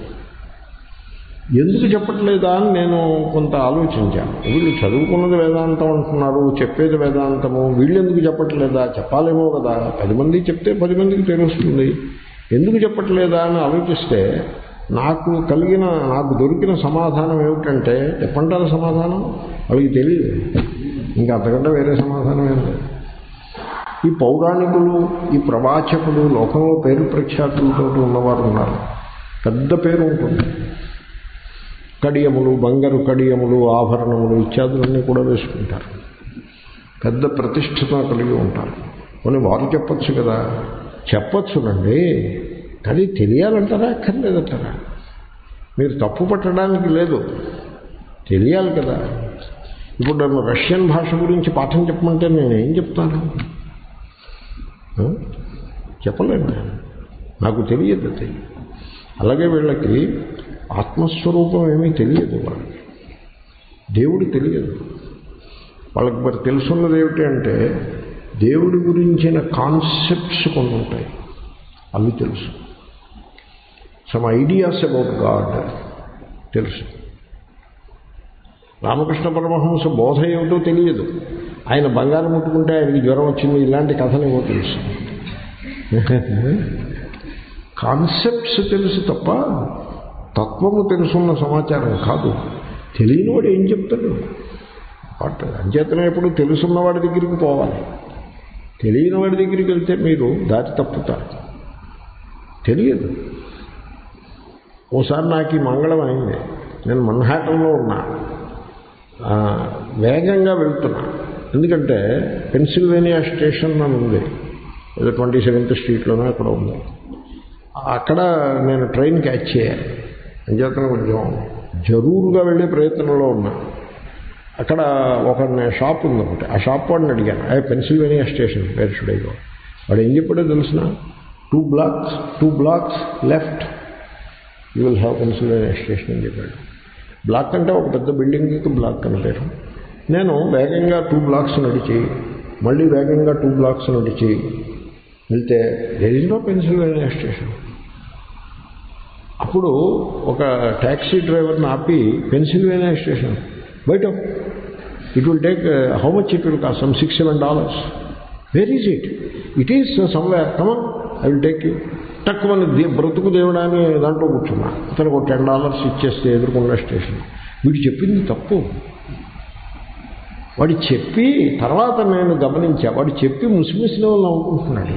ఎందుకు చెప్పట్లేదా అని నేను కొంత ఆలోచించాను వీళ్ళు చదువుకున్నది వేదాంతం అంటున్నారు చెప్పేది వేదాంతము వీళ్ళు ఎందుకు చెప్పట్లేదా చెప్పాలేమో కదా పది మంది చెప్తే పది మందికి తెలుస్తుంది ఎందుకు చెప్పట్లేదా అని ఆలోచిస్తే నాకు కలిగిన నాకు దొరికిన సమాధానం ఏమిటంటే చెప్పంటారు సమాధానం వాళ్ళకి తెలియదు ఇంకా అంతకంటే వేరే సమాధానం ఏం లేదు ఈ పౌరాణికులు ఈ ప్రవాచకులు లోకంలో పేరు ప్రఖ్యాతులతో ఉన్నవారు ఉన్నారు పెద్ద పేరు ఉంటుంది కడియములు బంగారు కడియములు ఆభరణములు ఇత్యాదులన్నీ కూడా వేసుకుంటారు పెద్ద ప్రతిష్ఠత కలిగి ఉంటారు కొన్ని వారు చెప్పచ్చు కదా చెప్పచ్చునండి కానీ తెలియాలంటారా అక్కర్లేదంటారా మీరు తప్పు పట్టడానికి లేదు తెలియాలి కదా ఇప్పుడు నన్ను రష్యన్ భాష గురించి పాఠం చెప్పమంటే నేను ఏం చెప్తాను ఆ? చెప్పలేను నేను నాకు తెలియదు అది అలాగే వీళ్ళకి ఆత్మస్వరూపం ఏమీ తెలియదు వాళ్ళకి దేవుడు తెలియదు వాళ్ళకి మరి తెలుసున్నది ఏమిటి అంటే దేవుడి గురించిన కాన్సెప్ట్స్ కొన్ని ఉంటాయి అవి తెలుసు సమ్ ఐడియాస్ అబౌట్ గాడ్ తెలుసు రామకృష్ణ పరమహంస బోధ ఏమిటో తెలియదు ఆయన బంగారం ముట్టుకుంటే ఆయనకి జ్వరం వచ్చింది ఇలాంటి కథలు ఏమో తెలుసు కాన్సెప్ట్స్ తెలుసు తప్ప తత్వము తెలుసున్న సమాచారం కాదు తెలియని వాడు ఏం చెప్తాడు వాట్ అంచేతనే ఎప్పుడు తెలుసున్న వాడి దగ్గరికి పోవాలి తెలియని వాడి దగ్గరికి వెళ్తే మీరు దారి తప్పుతారు తెలియదు ఓసారి నాకు ఈ మంగళం అయింది నేను మన్హాటంలో ఉన్నా ఆ, వేగంగా వెళ్తున్నా ఎందుకంటే పెన్సిల్వేనియా స్టేషన్ అని ఉంది ఏదో ట్వంటీ సెవెంత్ స్ట్రీట్లోనే అక్కడ ఉంది అక్కడ నేను ట్రైన్ క్యాచ్ చేయాలి అంచేతన కొంచెం జరూరుగా వెళ్ళే ప్రయత్నంలో ఉన్నా అక్కడ ఒక షాప్ ఉంది ఒకటి ఆ షాప్ వాడిని అడిగాను అదే Pennsylvania station where should I go వాడు ఏం చెప్పాడో తెలిసిన two blocks two blocks left you will have Pennsylvania station అని చెప్పాడు బ్లాక్ అంటే ఒక పెద్ద బిల్డింగ్కి బ్లాక్ అని పేరు నేను వేగంగా టూ బ్లాక్స్ నడిచి మళ్ళీ వేగంగా టూ బ్లాక్స్ నడిచి వెళ్తే there is no Pennsylvania station అప్పుడు ఒక ట్యాక్సీ డ్రైవర్ని ఆపి పెన్సిల్వేనియా స్టేషన్ బయట it will take how much it will cost some six seven dollars where is it it is somewhere come on I will take you తక్కువ బ్రతుకు దేవుడాన్ని దాంట్లో కూర్చున్నా ఇతనికి ఒక టెన్ డాలర్స్ ఇచ్చేస్తే ఎదుర్కొన్న స్టేషన్ వీడు చెప్పింది తప్పు వాడు చెప్పి తర్వాత నేను గమనించా వాడు చెప్పి ముసిముసిన వాళ్ళు నవ్వుకుంటున్నాడు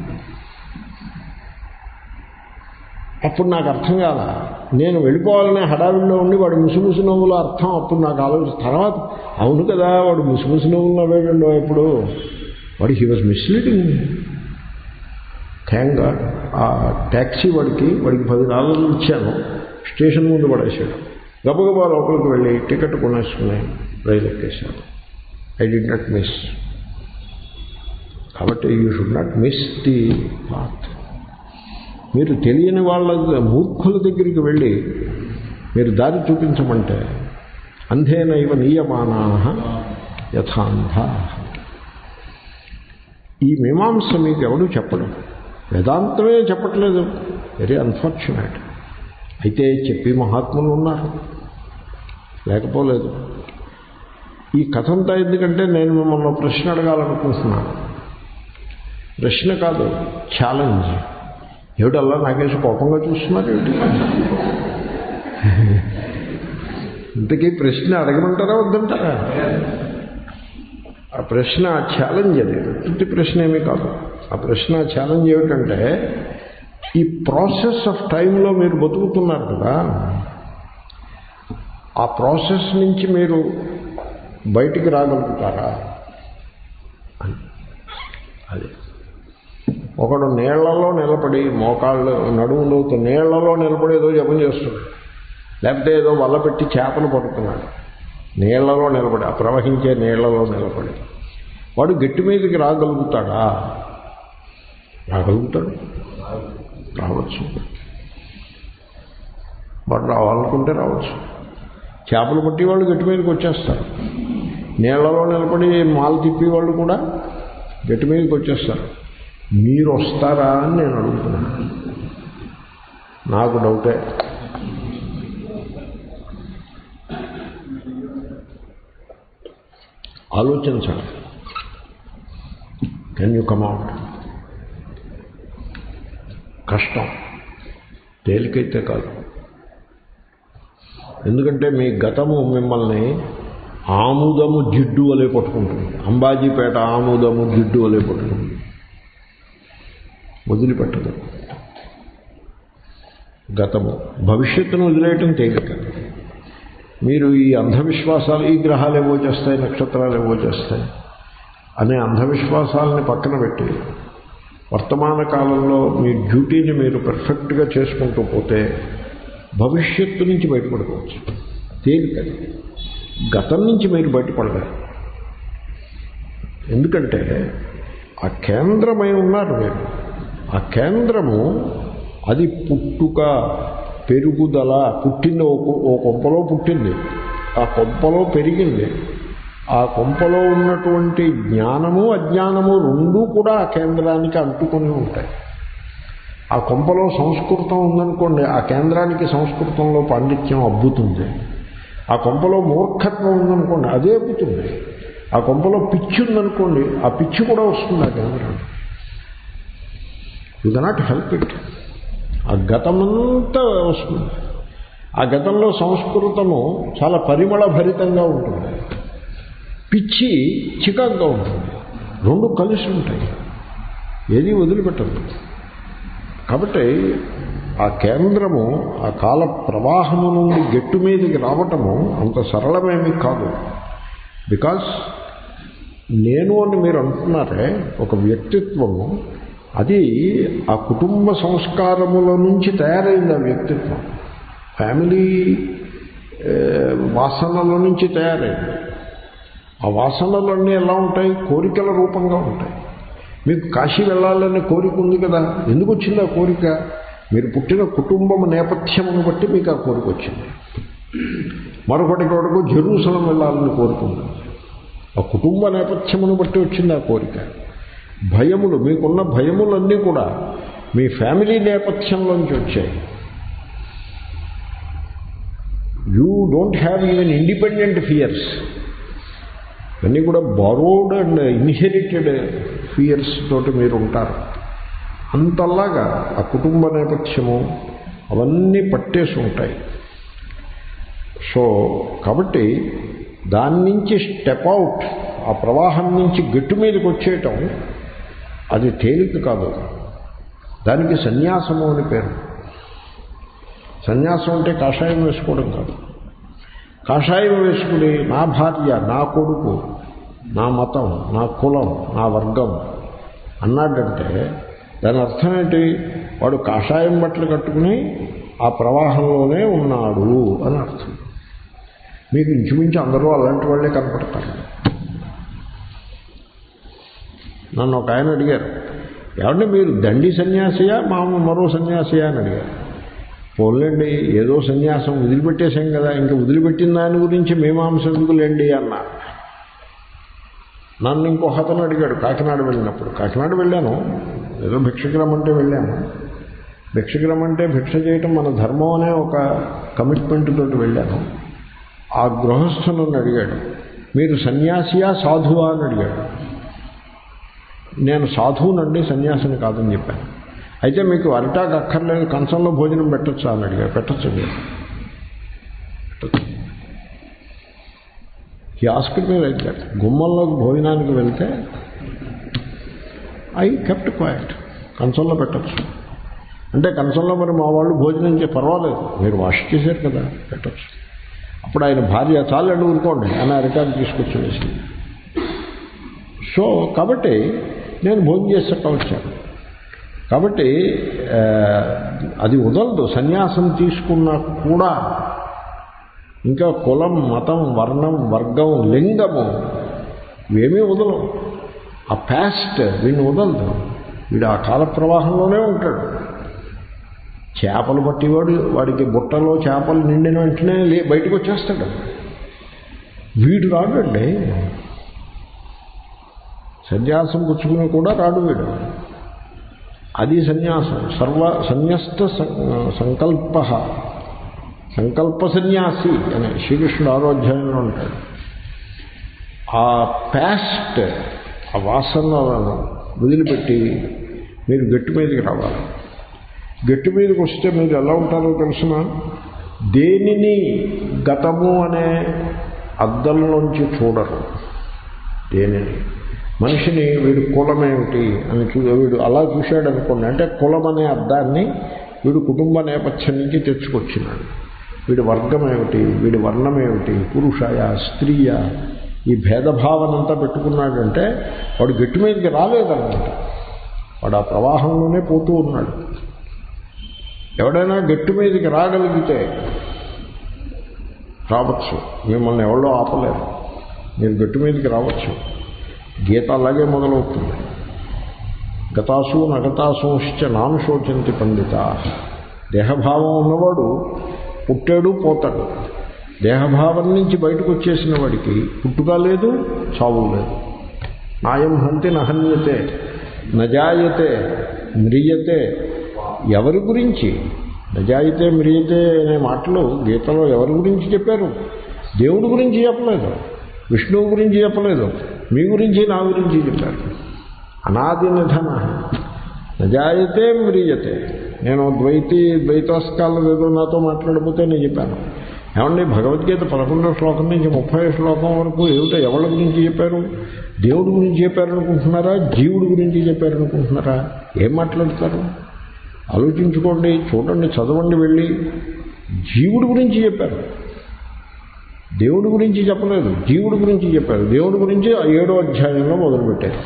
అప్పుడు నాకు అర్థం కాల నేను వెళ్ళిపోవాలనే హడావిడిలో ఉండి వాడు ముసిముసి నవ్వుల అర్థం అప్పుడు నాకు ఆలోచన తర్వాత అవును కదా వాడు ముసిముసి నవ్వులు నవ్వేటండో ఎప్పుడు వాడు he was misleading thank God ఆ ట్యాక్సీ వాడికి వాడికి పది డాలర్లు ఇచ్చాను స్టేషన్ ముందు పడేసాడు గబగబా లోపలికి వెళ్ళి టికెట్ కొనేసుకుని రైలు ఎక్కేశాను ఐ డి నాట్ మిస్ కాబట్టి you should not miss the path మీరు తెలియని వాళ్ళ మూర్ఖుల దగ్గరికి వెళ్ళి మీరు దారి చూపించమంటే అంధేనైవ నీయమానా యథాంధ ఈ మీమాంస మీకు ఎవడు చెప్పడం వేదాంతమే చెప్పట్లేదు వెరీ అన్ఫార్చునేట్ అయితే చెప్పి మహాత్ములు ఉన్నారు లేకపోలేదు ఈ కథ అంతా ఎందుకంటే నేను మిమ్మల్ని ఒక ప్రశ్న అడగాలనుకుంటున్నాను ప్రశ్న కాదు ఛాలెంజ్ ఏమిటల్లా నాకేసి కోపంగా చూస్తున్నారు ఏమిటి ఇంతకీ ప్రశ్న అడగమంటారా వద్దంటారా ఆ ప్రశ్న ఛాలెంజ్ అది ప్రతి ప్రశ్న ఏమీ కాదు ఆ ప్రశ్న ఛాలెంజ్ ఏమిటంటే ఈ ప్రాసెస్ ఆఫ్ టైంలో మీరు బతుకుతున్నారు కదా ఆ ప్రాసెస్ నుంచి మీరు బయటికి రాగలుగుతారా అని అది ఒకడు నీళ్లలో నిలబడి మోకాళ్ళు నడుములోతో నీళ్లలో నిలబడి ఏదో జపం చేస్తున్నాడు లేకపోతే ఏదో వల్ల పెట్టి చేపలు పడుతున్నాడు నీళ్లలో నిలబడి ఆ ప్రవహించే నీళ్లలో నిలబడి వాడు గట్టి మీదకి రాగలుగుతాడా రాగలుగుతాడు రావచ్చు వాడు రావాలనుకుంటే రావచ్చు చేపలు పట్టి వాళ్ళు గట్టి మీదకి వచ్చేస్తారు నీళ్లలో నిలబడి మాలు తిప్పి వాళ్ళు కూడా గట్టి మీదకి వచ్చేస్తారు మీరు వస్తారా అని నేను అడుగుతున్నాను నాకు డౌటే ఆలోచించండి కెన్ యూ కమ్అట్ కష్టం తేలికైతే కాదు ఎందుకంటే మీ గతము మిమ్మల్ని ఆముదము జిడ్డు వలె పట్టుకుంటుంది అంబాజీపేట ఆముదము జిడ్డు వలె పట్టుకుంటుంది వదిలిపెట్టదు గతము భవిష్యత్తును వదిలేయటం తేలిక మీరు ఈ అంధవిశ్వాసాలు ఈ గ్రహాలు ఏవో చేస్తాయి నక్షత్రాలు ఏవో చేస్తాయి అనే అంధవిశ్వాసాలని పక్కన పెట్టి వర్తమాన కాలంలో మీ డ్యూటీని మీరు పర్ఫెక్ట్గా చేసుకుంటూ పోతే భవిష్యత్తు నుంచి బయటపడుకోవచ్చు తేలికది గతం నుంచి మీరు బయటపడలేరు ఎందుకంటే ఆ కేంద్రమై ఉన్నారు మీరు ఆ కేంద్రము అది పుట్టుక పెరుగుదల పుట్టింది ఓ కొంపలో పుట్టింది ఆ కొంపలో పెరిగింది ఆ కొంపలో ఉన్నటువంటి జ్ఞానము అజ్ఞానము రెండూ కూడా ఆ కేంద్రానికి అంటుకొని ఉంటాయి ఆ కొంపలో సంస్కృతం ఉందనుకోండి ఆ కేంద్రానికి సంస్కృతంలో పాండిత్యం అబ్బుతుంది ఆ కొంపలో మూర్ఖత్వం ఉందనుకోండి అదే అబ్బుతుంది ఆ కొంపలో పిచ్చి ఉందనుకోండి ఆ పిచ్చి కూడా వస్తుంది ఆ కేంద్రానికి యు కెనాట్ హెల్ప్ ఇట్ ఆ గతమంతా వస్తుంది ఆ గతంలో సంస్కృతము చాలా పరిమళ భరితంగా ఉంటుంది పిచ్చి చికాగ్గా ఉంటుంది రెండు కలిసి ఉంటాయి ఏది వదిలిపెట్టదు కాబట్టి ఆ కేంద్రము ఆ కాల ప్రవాహము నుండి గట్టు మీదకి రావటము అంత సరళమేమీ కాదు బికాస్ నేను అని మీరు అంటున్నారే ఒక వ్యక్తిత్వము అది ఆ కుటుంబ సంస్కారముల నుంచి తయారైంది ఆ వ్యక్తిత్వం ఫ్యామిలీ వాసనల నుంచి తయారైంది ఆ వాసనలన్నీ ఎలా ఉంటాయి కోరికల రూపంగా ఉంటాయి మీకు కాశీ వెళ్ళాలనే కోరిక ఉంది కదా ఎందుకు వచ్చింది ఆ కోరిక మీరు పుట్టిన కుటుంబం నేపథ్యమును బట్టి మీకు ఆ కోరిక వచ్చింది మరొకటి కొరకు జెరూసలం వెళ్ళాలని కోరుకుంది ఆ కుటుంబ నేపథ్యమును బట్టి వచ్చింది ఆ కోరిక భయములు మీకున్న భయములన్నీ కూడా మీ ఫ్యామిలీ నేపథ్యంలోంచి వచ్చాయి you don't have even independent fears ఇవన్నీ కూడా బారోడ్ అండ్ ఇన్హెరిటెడ్ ఫియర్స్ తోటి మీరు ఉంటారు అంతలాగా ఆ కుటుంబ నేపథ్యము అవన్నీ పట్టేసి ఉంటాయి సో కాబట్టి దాని నుంచి స్టెప్ అవుట్ ఆ ప్రవాహం నుంచి గట్టు మీదకి వచ్చేయటం అది తేలిక కాదు దానికి సన్యాసము అని పేరు సన్యాసం అంటే కాషాయం వేసుకోవడం కాదు కాషాయం వేసుకుని నా భార్య నా కొడుకు నా మతం నా కులం నా వర్గం అన్నాడంటే దాని అర్థం ఏంటి వాడు కాషాయం బట్టలు కట్టుకుని ఆ ప్రవాహంలోనే ఉన్నాడు అని అర్థం మీకు ఇంచుమించు అందరూ అలాంటి వాళ్ళే కనపడతారు నన్ను ఒక ఆయన అడిగారు ఏమంటే మీరు దండి సన్యాసియా మామూలు మరో సన్యాసియా అని అడిగారు పోన్లేండి ఏదో సన్యాసం వదిలిపెట్టేశాం కదా ఇంకా వదిలిపెట్టిన దాని గురించి మీమాంస ఎందుకులేండి అన్నా నన్ను ఇంకొక అతను అడిగాడు కాకినాడ వెళ్ళినప్పుడు కాకినాడ వెళ్ళాను ఏదో భిక్షకి రమ్మంటే వెళ్ళాను భిక్షకి రమ్మంటే భిక్ష చేయటం మన ధర్మం అనే ఒక కమిట్మెంట్ తోటి వెళ్ళాను ఆ గృహస్థులను అడిగాడు మీరు సన్యాసియా సాధువా అని అడిగాడు నేను సాధువునండి సన్యాసిని కాదని చెప్పాను అయితే మీకు అరిటాకు అక్కర్లేదు కంచంలో భోజనం పెట్టచ్చా అని అడిగారు పెట్టచ్చు పెట్టచ్చు ఈ ఆస్కిట్ మీద అయితే గుమ్మంలోకి భోజనానికి వెళ్తే ఐ కెప్ట్ క్వైట్ కంచంలో పెట్టచ్చు అంటే కంచంలో మరి మా వాళ్ళు భోజనం చే పర్వాలేదు మీరు వాష్ చేశారు కదా పెట్టచ్చు అప్పుడు ఆయన భార్య చాలు అడుగుకోండి అని అరిటాకు తీసుకొచ్చి వేసి సో కాబట్టి నేను భోజనం చేసాక వచ్చాను కాబట్టి అది వదలదు సన్యాసం తీసుకున్నా కూడా ఇంకా కులం మతం వర్ణం వర్గం లింగము ఇవేమీ వదలవు ఆ ప్యాస్ట్ వీడిని వదలదు వీడు ఆ కాల ప్రవాహంలోనే ఉంటాడు చేపలు పట్టేవాడు వాడికి బుట్టలో చేపలు నిండిన వెంటనే లే బయటకు వచ్చేస్తాడు వీడు రాడండి సన్యాసం పుచ్చుకుని కూడా రాడు వీడు అది సన్యాసం సర్వ సన్యస్త సంకల్ప సంకల్ప సన్యాసి అని శ్రీకృష్ణుడు ఆరోధ్యాయంలో ఉంటాడు ఆ ప్యాస్ట్ ఆ వాసనలను వదిలిపెట్టి మీరు గట్టి మీదకి రావాలి గట్టి మీదకి వస్తే మీరు ఎలా ఉంటారో తెలిసిన దేనిని గతము అనే అద్దంలోంచి చూడరు దేనిని మనిషిని వీడు కులమేమిటి అని చూ వీడు అలా చూశాడు అనుకోండి అంటే కులం అనే అర్థాన్ని వీడు కుటుంబ నేపథ్యం నుంచి తెచ్చుకొచ్చినాడు వీడి వర్గం ఏమిటి వీడి వర్ణం ఏమిటి పురుషయ స్త్రీయ ఈ భేదభావనంతా పెట్టుకున్నాడంటే వాడు గట్టి మీదకి రాలేదన్నమాట వాడు ఆ ప్రవాహంలోనే పోతూ ఉన్నాడు ఎవడైనా గట్టి మీదకి రాగలిగితే రావచ్చు మిమ్మల్ని ఎవరో ఆపలేరు మీరు గట్టి మీదకి రావచ్చు గీత అలాగే మొదలవుతుంది గతాసు నగతాసుశ్చ నాను శోచంతి పండిత దేహభావం ఉన్నవాడు పుట్టాడు పోతాడు దేహభావం నుంచి బయటకు వచ్చేసిన వాడికి పుట్టుక లేదు చావు లేదు నాయం హంతి నహన్యతే నజాయతే మ్రియతే ఎవరి గురించి నజాయితే మ్రియతే అనే మాటలు గీతలో ఎవరి గురించి చెప్పారు దేవుడి గురించి చెప్పలేదు విష్ణువు గురించి చెప్పలేదు మీ గురించి నా గురించి చెప్పారు అనాది నిధన నజాయితే మ్రియతే నేను ద్వైతి ద్వైతాస్కాలం ఏదో నాతో మాట్లాడబోతే నేను చెప్పాను ఏమండి భగవద్గీత పదకొండవ శ్లోకం నుంచి ముప్పై శ్లోకం వరకు ఏమిటో ఎవరి గురించి చెప్పారు దేవుడి గురించి చెప్పారనుకుంటున్నారా జీవుడి గురించి చెప్పారనుకుంటున్నారా ఏం మాట్లాడతారు ఆలోచించుకోండి చూడండి చదవండి వెళ్ళి జీవుడి గురించి చెప్పారు దేవుడి గురించి చెప్పలేదు జీవుడి గురించి చెప్పారు దేవుడి గురించి ఆ ఏడో అధ్యాయంలో మొదలుపెట్టారు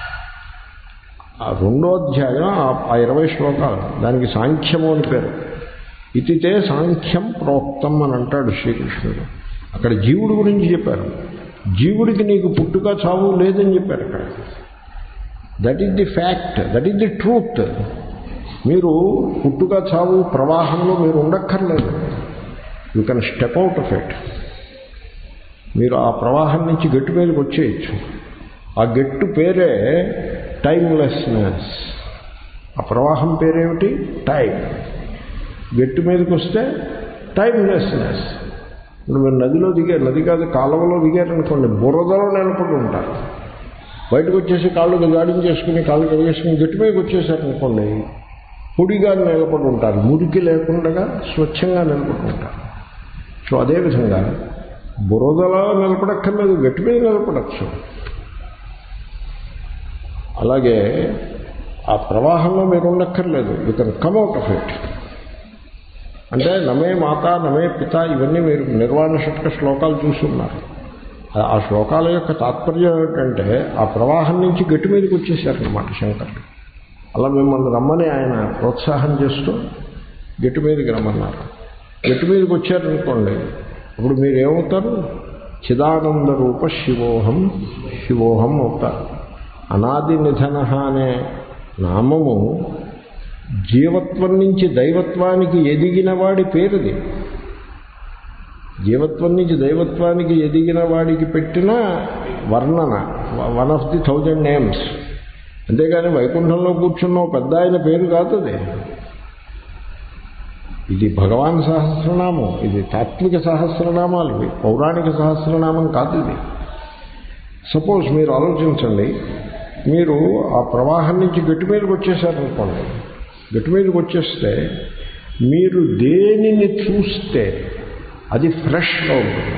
ఆ రెండో అధ్యాయం ఆ ఇరవై శ్లోకాలు దానికి సాంఖ్యము అని పేరు ఇతితే సాంఖ్యం ప్రోక్తం అని అంటాడు శ్రీకృష్ణుడు అక్కడ జీవుడి గురించి చెప్పారు జీవుడికి నీకు పుట్టుక చావు లేదని చెప్పారు అక్కడ that is the fact that is the truth మీరు పుట్టుక చావు ప్రవాహంలో మీరు ఉండక్కర్లేదు you can step out of it మీరు ఆ ప్రవాహం నుంచి గట్టు మీదకి వచ్చేయచ్చు ఆ గట్టు పేరే టైమ్లెస్నెస్ ఆ ప్రవాహం పేరేమిటి టైం గట్టు మీదకి వస్తే టైమ్లెస్నెస్ ఇప్పుడు మీరు నదిలో దిగారు నది కాదు కాలువలో దిగారనుకోండి బురదలో నిలబడి ఉంటారు బయటకు వచ్చేసి కాళ్ళు గాడించేసుకుని కాళ్ళు కడిగేసుకుని గట్టి మీదకి వచ్చేసారనుకోండి పొడిగా నిలబడి ఉంటారు మురికి లేకుండా స్వచ్ఛంగా నిలబడి ఉంటారు సో అదేవిధంగా బురదలో నిలబడక్కర్లేదు గట్టి మీద నిలబడచ్చు అలాగే ఆ ప్రవాహంలో మీరు ఉండక్కర్లేదు you can come out of it అంటే నమే మాత నమే పిత ఇవన్నీ మీరు నిర్వాణ షట్క శ్లోకాలు చూస్తున్నారు ఆ శ్లోకాల యొక్క తాత్పర్యం ఏమిటంటే ఆ ప్రవాహం నుంచి గట్టి మీదకి వచ్చేసారనమాట శంకరుడు అలా మిమ్మల్ని రమ్మని ఆయన ప్రోత్సాహం చేస్తూ గట్టి మీదకి రమ్మన్నారు గట్టి మీదకి వచ్చారనుకోండి అప్పుడు మీరు ఏమవుతారు చిదానంద రూప శివోహం శివోహం అవుతారు అనాది నిధన అనే నామము జీవత్వం నుంచి దైవత్వానికి ఎదిగిన వాడి పేరుది జీవత్వం నుంచి దైవత్వానికి ఎదిగిన వాడికి పెట్టిన వర్ణన one of the thousand names అంతేగాని వైకుంఠంలో కూర్చున్న పెద్ద ఆయన పేరు కాదు అది ఇది భగవాన్ సహస్రనామం ఇది తాత్విక సహస్రనామాలు ఇవి పౌరాణిక సహస్రనామం కాదు ఇది సపోజ్ మీరు ఆలోచించండి మీరు ఆ ప్రవాహం నుంచి గట్టి మీదకి వచ్చేసారనుకోండి గట్టి మీదకి వచ్చేస్తే మీరు దేనిని చూస్తే అది ఫ్రెష్గా ఉంటుంది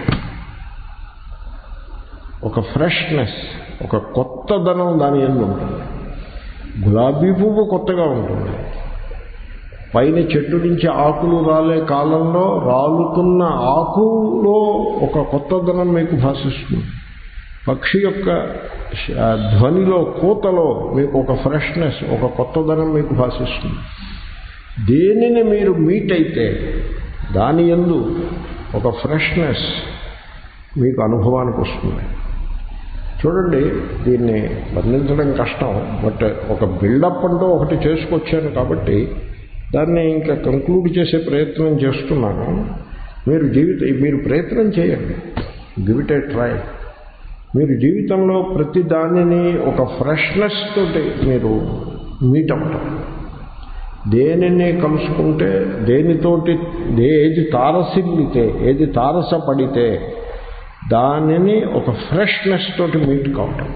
ఒక ఫ్రెష్నెస్ ఒక కొత్తదనం దాని ఎందు ఉంటుంది గులాబీ పువ్వు కొత్తగా ఉంటుంది పైన చెట్టు నుంచి ఆకులు రాలే కాలంలో రాలుతున్న ఆకులో ఒక కొత్తదనం మీకు భాషిస్తుంది పక్షి యొక్క ధ్వనిలో కూతలో మీకు ఒక ఫ్రెష్నెస్ ఒక కొత్తదనం మీకు భాషిస్తుంది దేనిని మీరు మీట్ అయితే దాని ఎందు ఒక ఫ్రెష్నెస్ మీకు అనుభవానికి వస్తుంది చూడండి దీన్ని వర్ణించడం కష్టం బట్ ఒక బిల్డప్ అంటూ ఒకటి చేసుకొచ్చాను కాబట్టి దాన్ని ఇంకా కంక్లూడ్ చేసే ప్రయత్నం చేస్తున్నాను మీరు జీవిత మీరు ప్రయత్నం చేయండి గివ్ ఇట్ ఏ ట్రై మీరు జీవితంలో ప్రతి దానిని ఒక ఫ్రెష్నెస్ తోటి మీరు మీట్ అవ్వటం దేనిని కలుసుకుంటే దేనితోటి ఏది తారసిల్లితే ఏది తారసపడితే దానిని ఒక ఫ్రెష్నెస్ తోటి మీట్ కావటం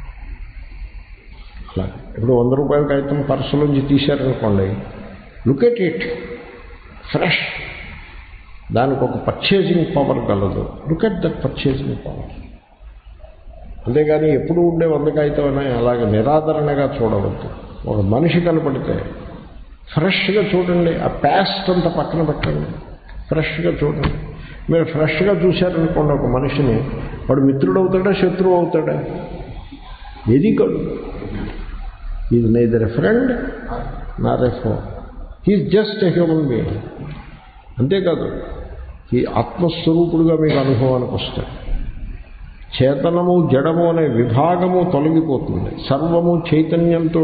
అలా ఇప్పుడు వంద రూపాయల కాగితం పర్సులోంచి తీశారనుకోండి లుక్ ఎట్ ఇట్ ఫ్రెష్ దానికి ఒక పర్చేసింగ్ పవర్ కలదు look at that purchasing power అంతేగాని ఎప్పుడు ఉండే వందకాయితమైనా అలాగే నిరాదరణగా చూడవద్దు ఒక మనిషి కనపడితే ఫ్రెష్గా చూడండి ఆ ప్యాస్ట్ అంతా పక్కన పెట్టండి ఫ్రెష్గా చూడండి మీరు ఫ్రెష్గా చూశారనుకోండి ఒక మనిషిని వాడు మిత్రుడు అవుతాడా శత్రువు అవుతాడా ఏది కాదు is neither a friend not a foe he's just a human being అంతేకాదు ఈ ఆత్మస్వరూపుడుగా మీకు అనుభవానికి వస్తాయి చేతనము జడము అనే విభాగము తొలగిపోతుంది సర్వము చైతన్యంతో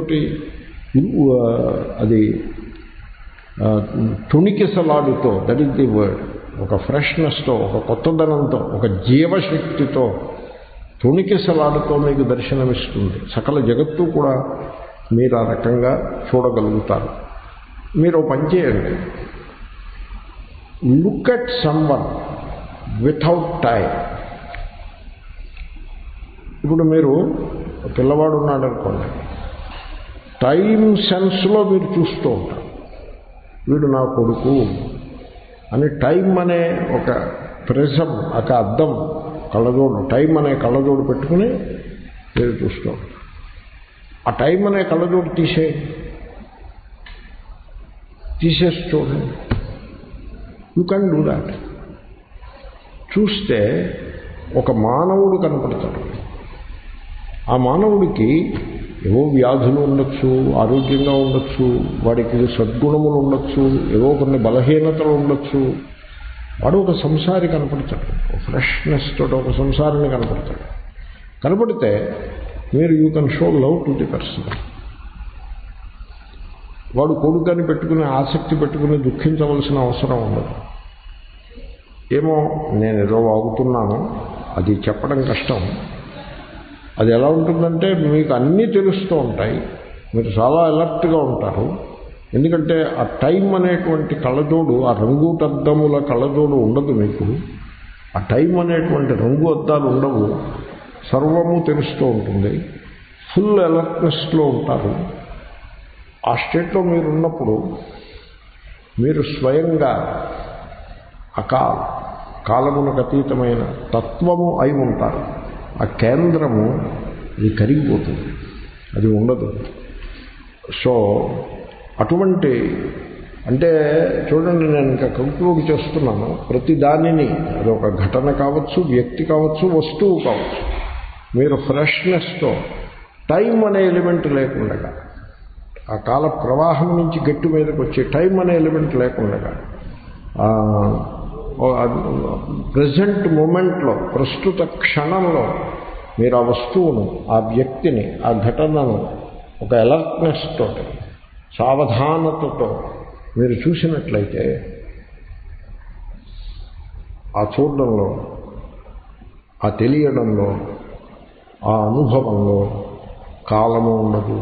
అది తుణికిసలాడుతో దట్ ఈస్ ది వర్డ్ ఒక ఫ్రెష్నెస్తో ఒక కొత్తదనంతో ఒక జీవశక్తితో తుణికిసలాడుతో మీకు దర్శనమిస్తుంది సకల జగత్తు కూడా మీరు ఆ రకంగా చూడగలుగుతారు మీరు పని చేయండి look at someone without time ఇప్పుడు మీరు పిల్లవాడు ఉన్నాడు అనుకోండి టైం సెన్స్లో మీరు చూస్తూ ఉంటారు వీడు నా కొడుకు అని టైం అనే ఒక ప్రిజం ఒక అద్దం కళ్ళజోడు టైం అనే కళ్ళజోడు పెట్టుకుని మీరు చూస్తూ ఉంటారు ఆ టైం అనే కళ్ళజోడు తీసే తీసేసి చూడండి యూ కెన్ డూ దాట్ చూస్తే ఒక మానవుడు కనపడతాడు ఆ మానవుడికి ఏవో వ్యాధులు ఉండొచ్చు ఆరోగ్యంగా ఉండొచ్చు వాడికి సద్గుణములు ఉండొచ్చు ఏవో కొన్ని బలహీనతలు ఉండొచ్చు వాడు ఒక సంసారి కనపడతాడు ఒక ఫ్రెష్నెస్ తోటి ఒక సంసారిని కనపడతాడు కనపడితే మీరు you can show love to the person వాడు కొడుకని పెట్టుకుని ఆసక్తి పెట్టుకుని దుఃఖించవలసిన అవసరం ఉండదు ఏమో నేను ఏదో వాగుతున్నాను అది చెప్పడం కష్టం అది ఎలా ఉంటుందంటే మీకు అన్నీ తెలుస్తూ ఉంటాయి మీరు చాలా అలర్ట్గా ఉంటారు ఎందుకంటే ఆ టైం అనేటువంటి కళ్ళజోడు ఆ రంగు అద్దముల కళ్ళజోడు ఉండదు మీకు ఆ టైం అనేటువంటి రంగు అద్దాలు ఉండవు సర్వము తెలుస్తూ ఉంటుంది ఫుల్ అలర్ట్నెస్లో ఉంటారు ఆ స్టేట్లో మీరు ఉన్నప్పుడు మీరు స్వయంగా అకాల్ కాలమునకు అతీతమైన తత్వము అయి ఉంటారు ఆ కేంద్రము అది కరిగిపోతుంది అది ఉండదు సో అటువంటి అంటే చూడండి నేను ఇంకా కంక్లూడ్ చేస్తున్నాను ప్రతి దానిని అది ఒక ఘటన కావచ్చు వ్యక్తి కావచ్చు వస్తువు కావచ్చు మీరు ఫ్రెష్నెస్తో టైం అనే ఎలిమెంట్ లేకుండా ఆ కాల ప్రవాహం నుంచి గట్టి మీదకి వచ్చే టైం అనే ఎలిమెంట్ లేకుండా ప్రజెంట్ మూమెంట్లో ప్రస్తుత క్షణంలో మీరు ఆ వస్తువును ఆ వ్యక్తిని ఆ ఘటనను ఒక అలర్ట్నెస్ తోటి సావధానతతో మీరు చూసినట్లయితే ఆ చూడడంలో ఆ తెలియడంలో ఆ అనుభవంలో కాలము ఉండదు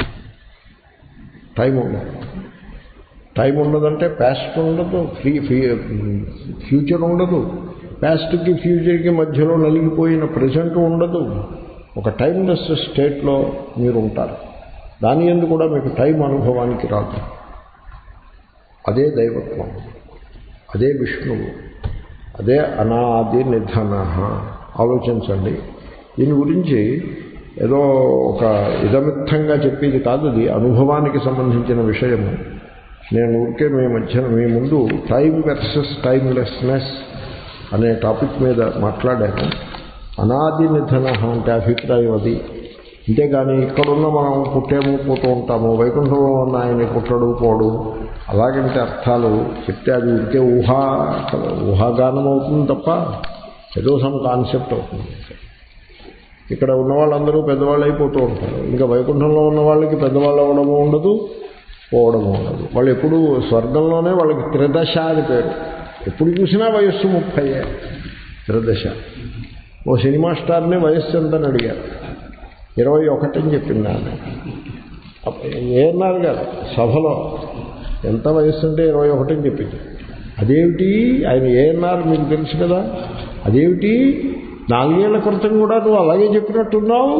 టైం ఉండదు టైం ఉండదంటే పాస్ట్ ఉండదు ఫ్రీ ఫ్యూచర్ ఉండదు పాస్ట్కి ఫ్యూచర్కి మధ్యలో నలిగిపోయిన ప్రజెంట్ ఉండదు ఒక టైమ్లెస్ స్టేట్లో మీరు ఉంటారు దాని ఎందు కూడా మీకు టైం అనుభవానికి రాదు అదే దైవత్వం అదే విష్ణువు అదే అనాది నిధన ఆలోచించండి దీని గురించి ఏదో ఒక ఇదమిత్తంగా చెప్పేది కాదు అది అనుభవానికి సంబంధించిన విషయము నేను ఊరికే మీ మధ్యన మీ ముందు టైం వర్సెస్ టైమ్లెస్నెస్ అనే టాపిక్ మీద మాట్లాడాను అనాది నిధన అంటే అభిప్రాయం అది అంతేగాని ఇక్కడున్న మనం పుట్టేము పోతూ ఉంటాము వైకుంఠంలో ఉన్న ఆయన పుట్టడు పోడు అలాగంటే అర్థాలు చెప్తే అది ఊరికే ఊహా ఊహాగానం అవుతుంది తప్ప ఏదో సమ్ కాన్సెప్ట్ అవుతుంది ఇక్కడ ఉన్న వాళ్ళందరూ పెద్దవాళ్ళు అయిపోతూ ఉంటారు ఇంకా వైకుంఠంలో ఉన్న వాళ్ళకి పెద్దవాళ్ళు అవ్వడము ఉండదు పోవడము ఉండదు వాళ్ళు ఎప్పుడు స్వర్గంలోనే వాళ్ళకి త్రిదశ అని పేరు ఎప్పుడు చూసినా వయస్సు ముప్పై త్రిదశ ఓ సినిమా స్టార్ని వయస్సు ఎంతని అడిగారు ఇరవై ఒకటి అని చెప్పింది ఆమె ఏన్నారు గారు సభలో ఎంత వయస్సు అంటే ఇరవై ఒకటి అని చెప్పింది అదేమిటి ఆయన ఏఎన్ఆర్ మీకు తెలుసు కదా అదేమిటి నాలుగేళ్ల క్రితం కూడా నువ్వు అలాగే చెప్పినట్టున్నావు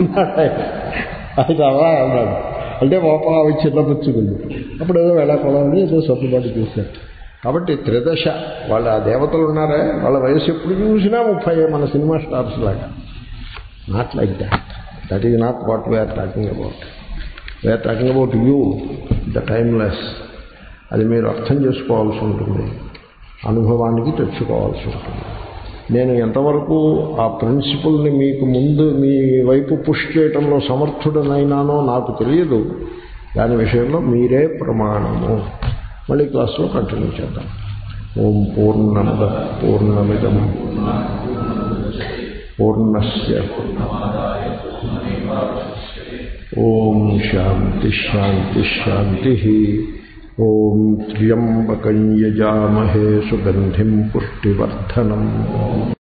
ఆయన అలా అన్నాడు అంటే పాప అవి చిన్నపుచ్చుకుంది అప్పుడు ఏదో వెళ్ళకూడదని ఏదో సర్దుబాటు చేశారు కాబట్టి త్రిదశ వాళ్ళ ఆ దేవతలు ఉన్నారే వాళ్ళ వయసు ఎప్పుడు చూసినా ముప్పై మన సినిమా స్టార్స్ లాగా not like that that is not what we're talking about we're talking about you the timeless అది మీరు అర్థం చేసుకోవాల్సి ఉంటుంది అనుభవానికి తెచ్చుకోవాల్సి ఉంటుంది నేను ఎంతవరకు ఆ ప్రిన్సిపల్ని మీకు ముందు మీ వైపు పుష్ చేయటంలో సమర్థుడనైనానో నాకు తెలియదు దాని విషయంలో మీరే ప్రమాణము మళ్ళీ క్లాస్లో కంటిన్యూ చేద్దాం ఓం పూర్ణమద పూర్ణమిదం పూర్ణస్య ఓం శాంతి శాంతి శాంతి ఓం త్ర్యంబకం యజామహే సుగంధిం పుష్టివర్ధనం